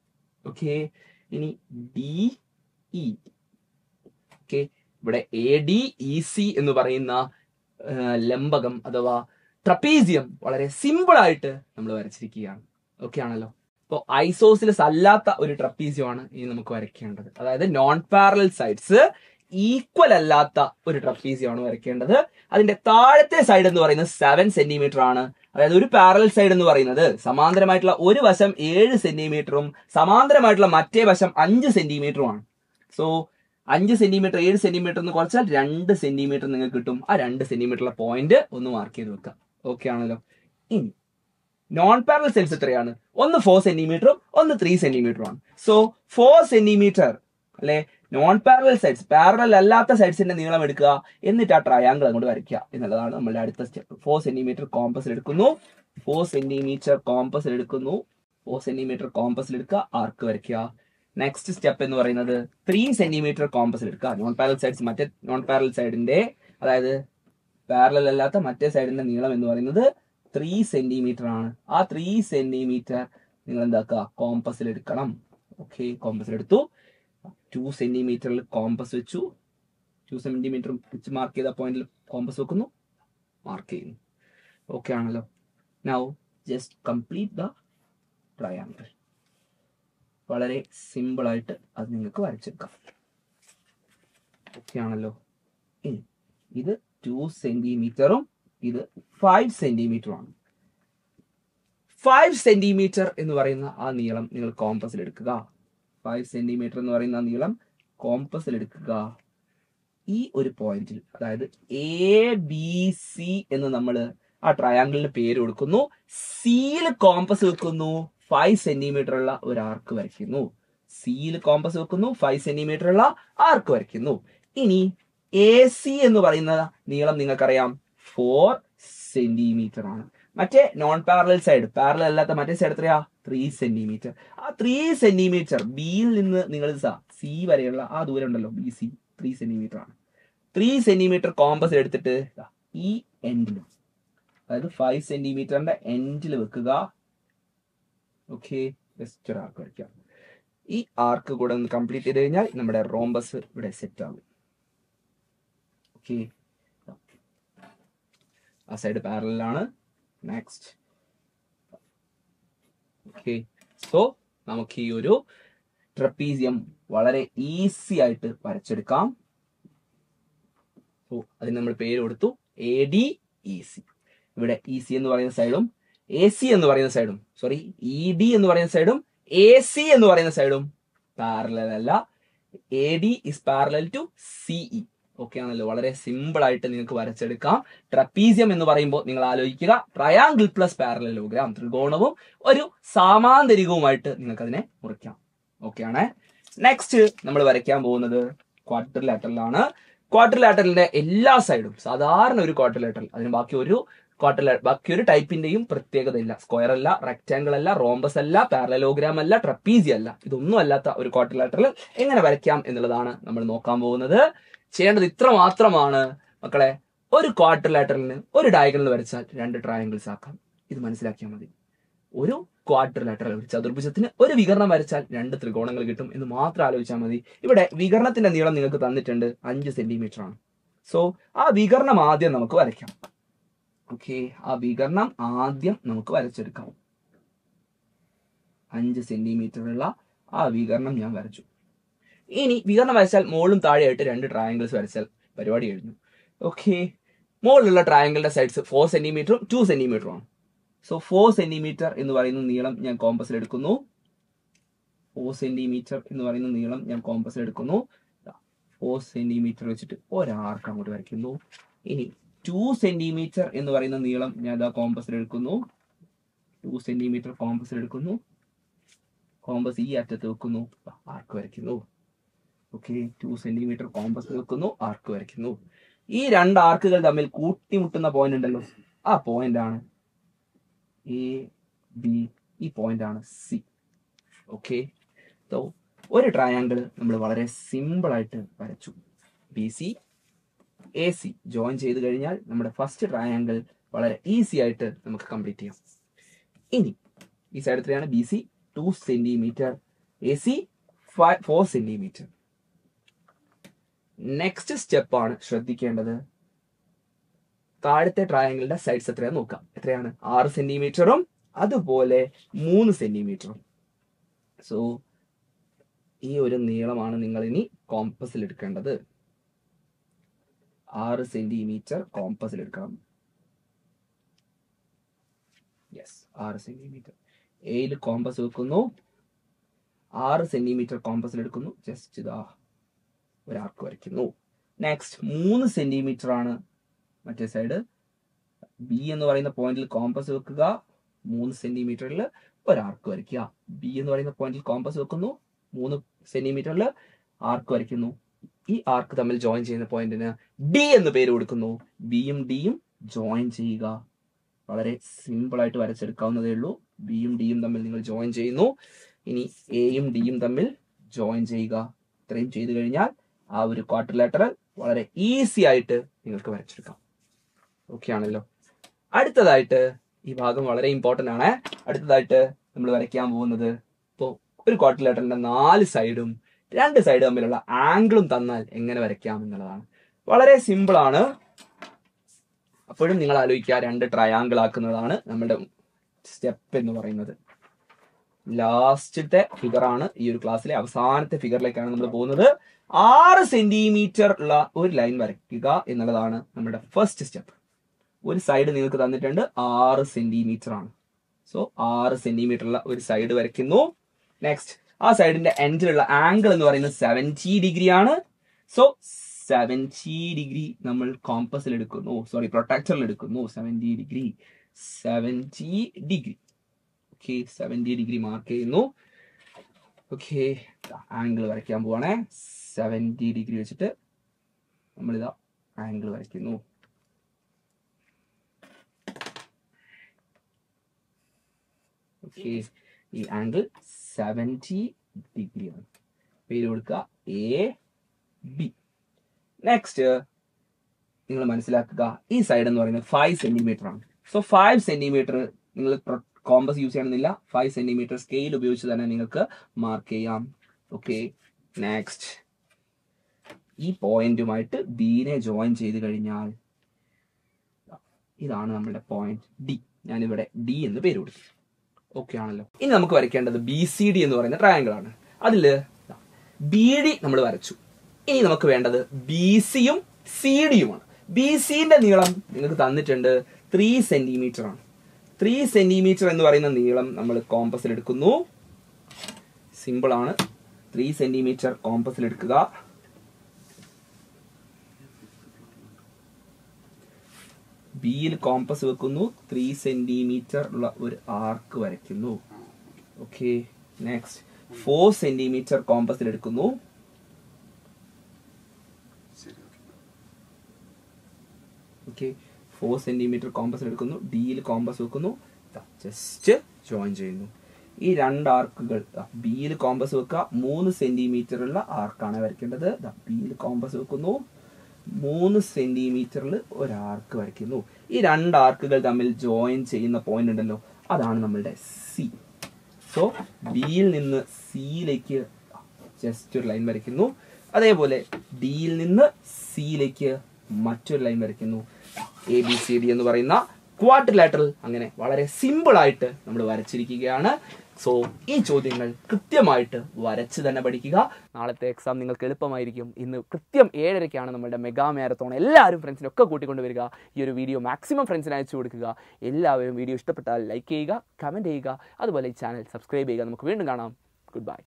ഓക്കെ ഇനി ഡി ഇ ഓക്കെ ഇവിടെ എ ഡി ഇ സി എന്ന് പറയുന്ന ആ, ലംബകം അഥവാ ട്രപ്പീസിയം വളരെ സിമ്പിൾ ആയിട്ട് നമ്മൾ വരച്ചിരിക്കുകയാണ് ഓക്കെ ആണല്ലോ ഇപ്പോൾ ഐസോസിലസ് അല്ലാത്ത ഒരു ട്രപ്പീസിയമാണ് ഇനി നമുക്ക് വരയ്ക്കേണ്ടത് അതായത് നോൺ പാരലൽ സൈഡ്സ് ഈക്വൽ അല്ലാത്ത ഒരു ട്രപ്പീസിയമാണ് വരയ്ക്കേണ്ടത് അതിന്റെ താഴത്തെ സൈഡ് എന്ന് പറയുന്നത് സെവൻ സെന്റിമീറ്റർ ആണ് അതായത് ഒരു പാരലൽ സൈഡ് എന്ന് പറയുന്നത് സമാന്തരമായിട്ടുള്ള ഒരു വശം ഏഴ് സെന്റിമീറ്ററും സമാന്തരമായിട്ടുള്ള മറ്റേ വശം അഞ്ച് സെന്റിമീറ്ററുമാണ് സോ അഞ്ച് സെന്റിമീറ്റർ ഏഴ് സെന്റിമീറ്റർ എന്ന് കുറച്ചാൽ രണ്ട് സെന്റിമീറ്റർ നിങ്ങൾക്ക് കിട്ടും ആ രണ്ട് സെന്റിമീറ്ററിലെ പോയിന്റ് ഒന്ന് മാർക്ക് ചെയ്ത് വെക്കാം ഓക്കെ ആണല്ലോ ഇനി നോൺ പാരലൽ സെൽസ് എത്രയാണ് ഒന്ന് ഫോർ സെന്റിമീറ്ററും ഒന്ന് ത്രീ സെന്റിമീറ്ററും ആണ് സോ ഫോർ സെന്റിമീറ്റർ അല്ലെ നോൺ പാരലൽ സൈഡ്സ് പാരലൽ അല്ലാത്ത സൈഡ്സിന്റെ നീളം എടുക്കുക എന്നിട്ട് ആ ട്രയാങ്കിൾ അങ്ങോട്ട് വരയ്ക്കുക എന്നുള്ളതാണ് നമ്മളുടെ അടുത്ത സ്റ്റെപ്പ് ഫോർ സെന്റിമീറ്റർ കോമ്പസിൽ എടുക്കുന്നു ഫോർ സെന്റിമീറ്റർ കോമ്പസിൽ എടുക്കുന്നു ഫോർ സെന്റിമീറ്റർ കോമ്പസിൽ എടുക്കുക ആർക്ക് വരയ്ക്കുക നെക്സ്റ്റ് സ്റ്റെപ്പ് എന്ന് പറയുന്നത് ത്രീ സെന്റിമീറ്റർ കോമ്പസിൽ എടുക്കുക നോൺ പാരലൽ സൈഡ്സ് മറ്റേ നോൺ പാരലൽ സൈഡിന്റെ അതായത് പാരലൽ അല്ലാത്ത മറ്റേ സൈഡിന്റെ നീളം എന്ന് പറയുന്നത് ത്രീ സെന്റിമീറ്റർ ആണ് ആ ത്രീ സെന്റിമീറ്റർ നിങ്ങൾ എന്താക്കുക കോമ്പസിൽ എടുക്കണം ഓക്കെ കോമ്പസിൽ എടുത്തു ടു സെന്റിമീറ്ററിൽ കോമ്പസ് വെച്ചു ടു സെന്റിമീറ്റർ വെച്ച് മാർക്ക് ചെയ്ത പോയിന്റിൽ കോമ്പസ് വെക്കുന്നു മാർക്ക് ചെയ്യുന്നു ഓക്കെ ആണല്ലോ now just complete the triangle വളരെ സിമ്പിൾ ആയിട്ട് അത് നിങ്ങൾക്ക് വരച്ചെടുക്കാം ഓക്കെ ആണല്ലോ ഇനി ഇത് ടു സെന്റിമീറ്ററും ഇത് ഫൈവ് സെന്റിമീറ്ററും ആണ് ഫൈവ് സെന്റിമീറ്റർ എന്ന് പറയുന്ന ആ നീളം നിങ്ങൾ കോമ്പസിൽ എടുക്കുക ഫൈവ് സെന്റിമീറ്റർ എന്ന് പറയുന്ന ആ നീളം കോമ്പസിൽ എടുക്കുക ഈ ഒരു പോയിന്റിൽ അതായത് എ ബി സി എന്ന് നമ്മൾ ആ ട്രയാങ്കിളിന് പേര് കൊടുക്കുന്നു സിയിൽ കോമ്പസ് വെക്കുന്നു ഫൈവ് സെന്റിമീറ്റർ ഉള്ള ഒരു ആർക്ക് വരയ്ക്കുന്നു സിയിൽ കോമ്പസ് വെക്കുന്നു ഫൈവ് സെന്റിമീറ്റർ ഉള്ള ആർക്ക് വരയ്ക്കുന്നു ഇനി എ സി എന്ന് പറയുന്ന നീളം നിങ്ങൾക്കറിയാം ഫോർ സെന്റിമീറ്റർ ആണ് മറ്റേ നോൺ പാരലൽ സൈഡ് പാരലൽ അല്ലാത്ത മറ്റേ സൈഡ് എത്രയാ ത്രീ സെന്റിമീറ്റർ ആ ത്രീ സെന്റിമീറ്റർ ബിയിൽ നിന്ന് നിങ്ങൾ സി വരെയുള്ള ആ ദൂരം ഉണ്ടല്ലോ ബി സി ത്രീ സെന്റിമീറ്റർ ആണ് ത്രീ സെന്റിമീറ്റർ കോമ്പസ് എടുത്തിട്ട് ദാ ഈ എൻഡിൽ അതായത് ഫൈവ് സെന്റിമീറ്ററിന്റെ എൻഡിൽ വെക്കുക ഓക്കെ ജസ്റ്റ് ഒരു ആർക്ക് വരയ്ക്കാം ഈ ആർക്ക് കൂടെ ഒന്ന് കംപ്ലീറ്റ് ചെയ്ത് കഴിഞ്ഞാൽ നമ്മുടെ റോംബസ് ഇവിടെ സെറ്റ് ആകും ഓക്കെ ആ സൈഡ് പാരലാണ് നെക്സ്റ്റ് ഓക്കെ സോ നമുക്ക് ഈ ഒരു ട്രപ്പീസിയം വളരെ ഈസി ആയിട്ട് വരച്ചെടുക്കാം സോ അതിന് നമ്മൾ പേര് കൊടുത്തു എ ഡി ഇ സി ഇവിടെ ഇ സി എന്ന് പറയുന്ന സൈഡും എ സി എന്ന് പറയുന്ന സൈഡും സോറി ഇ ഡി എന്ന് പറയുന്ന സൈഡും എ സി എന്ന് പറയുന്ന സൈഡും പാരലൽ അല്ല A D is parallel to C E okay ആണല്ലോ വളരെ സിമ്പിൾ ആയിട്ട് നിങ്ങൾക്ക് വരച്ചെടുക്കാം ട്രപ്പീസിയം എന്ന് പറയുമ്പോൾ നിങ്ങൾ ആലോചിക്കുക ട്രയാങ്കിൾ പ്ലസ് പാരലലോഗ്രാം ത്രികോണവും ഒരു സാമാന്തരികവുമായിട്ട് നിങ്ങൾക്ക് അതിനെ മുറിക്കാം ഓക്കെ ആണ് നെക്സ്റ്റ് നമ്മൾ വരയ്ക്കാൻ പോകുന്നത് ക്വാർട്ടർ ക്വാർട്ടർ എല്ലാ സൈഡും സാധാരണ ഒരു ക്വാർട്ടർ അതിന് ബാക്കി ഒരു ക്വാർട്ടർ ബാക്കി ഒരു ടൈപ്പിന്റെയും പ്രത്യേകത ഇല്ല സ്ക്വയർ അല്ല റെക്ടാങ്കിൾ അല്ല റോംബസ് അല്ല പാരലോഗ്രാം അല്ല ട്രപ്പീസി അല്ല ഇതൊന്നും അല്ലാത്ത ഒരു ക്വാർട്ടർ എങ്ങനെ വരയ്ക്കാം എന്നുള്ളതാണ് നമ്മൾ നോക്കാൻ പോകുന്നത് ചെയ്യേണ്ടത് ഇത്ര മാത്രമാണ് മക്കളെ ഒരു ക്വാർട്ടർ ലാറ്ററലിന് ഒരു ഡയഗണൽ വരച്ചാൽ രണ്ട് ട്രയാങ്കിൾസ് ആക്കാം ഇത് മനസ്സിലാക്കിയാൽ മതി ഒരു ക്വാർട്ടർ ലാറ്ററൽ ഒരു ചതുർഭുജത്തിന് ഒരു വികരണം വരച്ചാൽ രണ്ട് ത്രികോണങ്ങൾ കിട്ടും എന്ന് മാത്രം ആലോചിച്ചാൽ മതി ഇവിടെ വികരണത്തിന്റെ നീളം നിങ്ങൾക്ക് തന്നിട്ടുണ്ട് അഞ്ച് സെന്റിമീറ്റർ ആണ് സോ ആ വികരണം ആദ്യം നമുക്ക് വരയ്ക്കാം ഓക്കെ ആ വികരണം ആദ്യം നമുക്ക് വരച്ചെടുക്കാം അഞ്ച് സെന്റിമീറ്റർ ഉള്ള ആ വികരണം ഞാൻ വരച്ചു ഇനി വികരണം വരച്ചാൽ മുകളിലും താഴെയായിട്ട് രണ്ട് ട്രയാങ്കിൾസ് വരച്ചാൽ പരിപാടി കഴിഞ്ഞു ഓക്കെ മുകളിലുള്ള ട്രയാങ്കിളിന്റെ സൈഡ്സ് ഫോർ സെന്റിമീറ്ററും ടു സെന്റിമീറ്ററും ആണ് സോ ഫോർ സെന്റിമീറ്റർ എന്ന് പറയുന്ന നീളം ഞാൻ കോമ്പസിൽ എടുക്കുന്നു ഫോർ സെന്റിമീറ്റർ എന്ന് പറയുന്ന നീളം ഞാൻ കോമ്പസിൽ എടുക്കുന്നു ഫോർ സെന്റിമീറ്റർ വെച്ചിട്ട് ഒരാർക്ക് അങ്ങോട്ട് വരയ്ക്കുന്നു ഇനി ടു സെന്റിമീറ്റർ എന്ന് പറയുന്ന നീളം ഞാൻ ഇതാ കോമ്പസിൽ എടുക്കുന്നു ടു സെന്റിമീറ്റർ കോമ്പസിൽ എടുക്കുന്നു കോമ്പസ് ഈ അറ്റത്ത് വെക്കുന്നു ആർക്ക് വരയ്ക്കുന്നു ഓക്കെ ടു സെന്റിമീറ്റർ കോമ്പസ് വെക്കുന്നു ആർക്ക് വരയ്ക്കുന്നു ഈ രണ്ട് ആർക്കുകൾ തമ്മിൽ കൂട്ടിമുട്ടുന്ന പോയിന്റ് ഉണ്ടല്ലോ ആ പോയിന്റ് ആണ് എ ബി ഈ പോയിന്റ് ആണ് സി ഓക്കെ സോ ഒരു ട്രയാങ്കിൾ നമ്മൾ വളരെ സിമ്പിൾ ആയിട്ട് വരച്ചു B C A C join ചെയ്ത് കഴിഞ്ഞാൽ നമ്മുടെ ഫസ്റ്റ് ട്രയാങ്കിൾ വളരെ ഈസി ആയിട്ട് നമുക്ക് കംപ്ലീറ്റ് ചെയ്യാം ഇനി ഈ സൈഡ് എത്രയാണ് B C two centimetre A C four centimetre next സ്റ്റെപ്പാണ് ശ്രദ്ധിക്കേണ്ടത് താഴത്തെ ട്രയാങ്കിളിന്റെ സൈഡ്സ് എത്രയാന്ന് നോക്കാം എത്രയാണ് ആറ് സെന്റിമീറ്ററും അതുപോലെ മൂന്ന് സെന്റിമീറ്ററും സോ ഈ ഒരു നീളമാണ് നിങ്ങൾ ഇനി കോമ്പസിൽ എടുക്കേണ്ടത് ആറ് സെന്റിമീറ്റർ കോമ്പസിൽ എടുക്കണം യെസ് ആറ് സെന്റിമീറ്റർ ഏയിൽ കോമ്പസ് വെക്കുന്നു ആറ് സെന്റിമീറ്റർ കോമ്പസിൽ എടുക്കുന്നു ജസ്റ്റ് ഇതാ ഒരു ആർക്ക് വരയ്ക്കുന്നു നെക്സ്റ്റ് മൂന്ന് സെന്റിമീറ്റർ ആണ് മറ്റേ സൈഡ് ബി എന്ന് പറയുന്ന പോയിന്റിൽ കോമ്പസ് വെക്കുക മൂന്ന് സെന്റിമീറ്ററിൽ ഒരു ആർക്ക് വരയ്ക്കുക ബി എന്ന് പറയുന്ന പോയിന്റിൽ കോമ്പസ് വെക്കുന്നു മൂന്ന് സെന്റിമീറ്ററിൽ ആർക്ക് വരയ്ക്കുന്നു ഈ ആർക്ക് തമ്മിൽ ജോയിൻ ചെയ്യുന്ന പോയിന്റിന് ഡി എന്ന് പേര് കൊടുക്കുന്നു ബിയും ഡിയും ജോയിൻ ചെയ്യുക വളരെ സിമ്പിൾ ആയിട്ട് വരച്ചെടുക്കാവുന്നതേ ഉള്ളൂ ബിയും ഡിയും തമ്മിൽ നിങ്ങൾ ജോയിൻ ചെയ്യുന്നു ഇനി എയും ഡിയും തമ്മിൽ ജോയിൻ ചെയ്യുക ഇത്രയും ചെയ്തു കഴിഞ്ഞാൽ ആ ഒരു ക്വാർട്ടർലാറ്ററൽ വളരെ ഈസി ആയിട്ട് നിങ്ങൾക്ക് വരച്ചെടുക്കാം ഓക്കെ ആണല്ലോ അടുത്തതായിട്ട് ഈ ഭാഗം വളരെ ഇമ്പോർട്ടന്റ് ആണ് അടുത്തതായിട്ട് നമ്മൾ വരയ്ക്കാൻ പോകുന്നത് ഇപ്പോൾ ഒരു ക്വാർട്ടർലാറ്ററിന്റെ നാല് സൈഡും രണ്ട് സൈഡ് തമ്മിലുള്ള ആംഗിളും തന്നാൽ എങ്ങനെ വരയ്ക്കാം എന്നുള്ളതാണ് വളരെ സിമ്പിൾ ആണ് അപ്പോഴും നിങ്ങൾ ആലോചിക്കുക രണ്ട് ട്രയാങ്കിൾ ആക്കുന്നതാണ് നമ്മുടെ സ്റ്റെപ്പ് എന്ന് പറയുന്നത് ലാസ്റ്റത്തെ ഫിഗർ ആണ് ഈ ഒരു ക്ലാസ്സിലെ അവസാനത്തെ ഫിഗറിലേക്കാണ് നമ്മൾ പോകുന്നത് ആറ് സെന്റിമീറ്റർ ഉള്ള ഒരു ലൈൻ വരയ്ക്കുക എന്നുള്ളതാണ് നമ്മുടെ ഫസ്റ്റ് സ്റ്റെപ്പ് ഒരു സൈഡ് നിങ്ങൾക്ക് തന്നിട്ടുണ്ട് ആറ് സെന്റിമീറ്റർ ആണ് സോ ആറ് സെന്റിമീറ്റർ ഉള്ള ഒരു സൈഡ് വരയ്ക്കുന്നു നെക്സ്റ്റ് ആ സൈഡിന്റെ എൻഡിലുള്ള ആംഗിൾ എന്ന് പറയുന്നത് സെവൻറ്റി ഡിഗ്രി ആണ് സോ സെവൻറ്റി ഡിഗ്രി നമ്മൾ കോമ്പസിൽ എടുക്കുന്നു സോറി പ്രൊട്ടക്ടറിൽ എടുക്കുന്നു seventy degree seventy degree okay seventy degree mark ചെയ്യുന്നു ഓക്കെ ആംഗിൾ വരയ്ക്കാൻ പോവാണേ സെവൻറ്റി ഡിഗ്രി വെച്ചിട്ട് നമ്മളിതാ ആംഗിൾ വരയ്ക്കുന്നു ഓക്കെ ഈ ആംഗിൾ സെവൻറ്റി ഡിഗ്രി ആണ് പേര് കൊടുക്കുക എ ബി നെക്സ്റ്റ് നിങ്ങൾ മനസ്സിലാക്കുക ഈ സൈഡ് എന്ന് പറയുന്നത് ഫൈവ് സെന്റിമീറ്റർ ആണ് സോ ഫൈവ് സെന്റിമീറ്റർ നിങ്ങൾ കോമ്പസ് യൂസ് ചെയ്യണമെന്നില്ല ഫൈവ് സെന്റിമീറ്റർ സ്കെയിൽ ഉപയോഗിച്ച് തന്നെ നിങ്ങൾക്ക് മാർക്ക് ചെയ്യാം ഓക്കെ നെക്സ്റ്റ് ഈ പോയിന്റുമായിട്ട് ബീനെ ജോയിൻ ചെയ്ത് കഴിഞ്ഞാൽ ഇതാണ് നമ്മുടെ പോയിന്റ് ഡി ഞാനിവിടെ ഡി എന്ന് പേര് കൊടുത്തു ഓക്കെ ആണല്ലോ ഇനി നമുക്ക് വരയ്ക്കേണ്ടത് ബി സി ഡി എന്ന് പറയുന്ന ട്രയാങ്കിൾ ആണ് അതില് ബി ഡി നമ്മൾ വരച്ചു ഇനി നമുക്ക് വേണ്ടത് ബി സിയും സി ഡിയുമാണ് ബി സിന്റെ നീളം നിങ്ങൾക്ക് തന്നിട്ടുണ്ട് ത്രീ സെന്റിമീറ്റർ ആണ് ത്രീ സെന്റിമീറ്റർ എന്ന് പറയുന്ന നീളം നമ്മൾ കോമ്പസിൽ എടുക്കുന്നു സിമ്പിൾ ആണ് ത്രീ സെന്റിമീറ്റർ കോമ്പസിൽ എടുക്കുക ബിയിൽ കോമ്പസ് വെക്കുന്നു ത്രീ സെന്റിമീറ്റർ ഉള്ള ഒരു ആർക്ക് വരയ്ക്കുന്നു ഓക്കെ നെക്സ്റ്റ് ഫോർ സെന്റിമീറ്റർ കോമ്പസിൽ എടുക്കുന്നു ഓക്കെ ഫോർ സെന്റിമീറ്റർ കോമ്പസിൽ എടുക്കുന്നു ഡിയിൽ കോമ്പസ് വെക്കുന്നു ജസ്റ്റ് ജോയിൻ ചെയ്യുന്നു ഈ രണ്ട് ആർക്കുകൾ ബിയിൽ കോമ്പസ് വെക്കുക മൂന്ന് സെന്റിമീറ്റർ ഉള്ള ആർക്കാണ് വരയ്ക്കേണ്ടത് ബിയിൽ കോമ്പസ് വെക്കുന്നു മൂന്ന് സെന്റിമീറ്ററിൽ ഒരു ആർക്ക് വരയ്ക്കുന്നു ഈ രണ്ട് ആർക്കുകൾ തമ്മിൽ ജോയിൻ ചെയ്യുന്ന പോയിന്റ് ഉണ്ടല്ലോ അതാണ് നമ്മളുടെ സി സോ ബിയിൽ നിന്ന് സിയിലേക്ക് ജസ്റ്റ് ഒരു ലൈൻ വരയ്ക്കുന്നു അതേപോലെ ഡിയിൽ നിന്ന് സിയിലേക്ക് മറ്റൊരു ലൈൻ വരയ്ക്കുന്നു എ ബി സി ഡി എന്ന് പറയുന്ന ക്വാഡ്രിലാറ്ററൽ അങ്ങനെ വളരെ സിമ്പിൾ ആയിട്ട് നമ്മൾ വരച്ചിരിക്കുകയാണ് സോ ഈ ചോദ്യങ്ങൾ കൃത്യമായിട്ട് വരച്ച് തന്നെ പഠിക്കുക നാളത്തെ എക്സാം നിങ്ങൾക്ക് എളുപ്പമായിരിക്കും ഇന്ന് കൃത്യം ഏഴരയ്ക്കാണ് നമ്മുടെ മെഗാ മാരത്തോൺ എല്ലാവരും ഫ്രണ്ട്സിനൊക്കെ കൂട്ടിക്കൊണ്ട് വരിക ഈ ഒരു വീഡിയോ മാക്സിമം ഫ്രണ്ട്സിന് അയച്ചു കൊടുക്കുക എല്ലാവരും വീഡിയോ ഇഷ്ടപ്പെട്ടാൽ ലൈക്ക് ചെയ്യുക കമൻറ്റ് ചെയ്യുക അതുപോലെ ഈ ചാനൽ സബ്സ്ക്രൈബ് ചെയ്യുക നമുക്ക് വീണ്ടും കാണാം ഗുഡ് ബൈ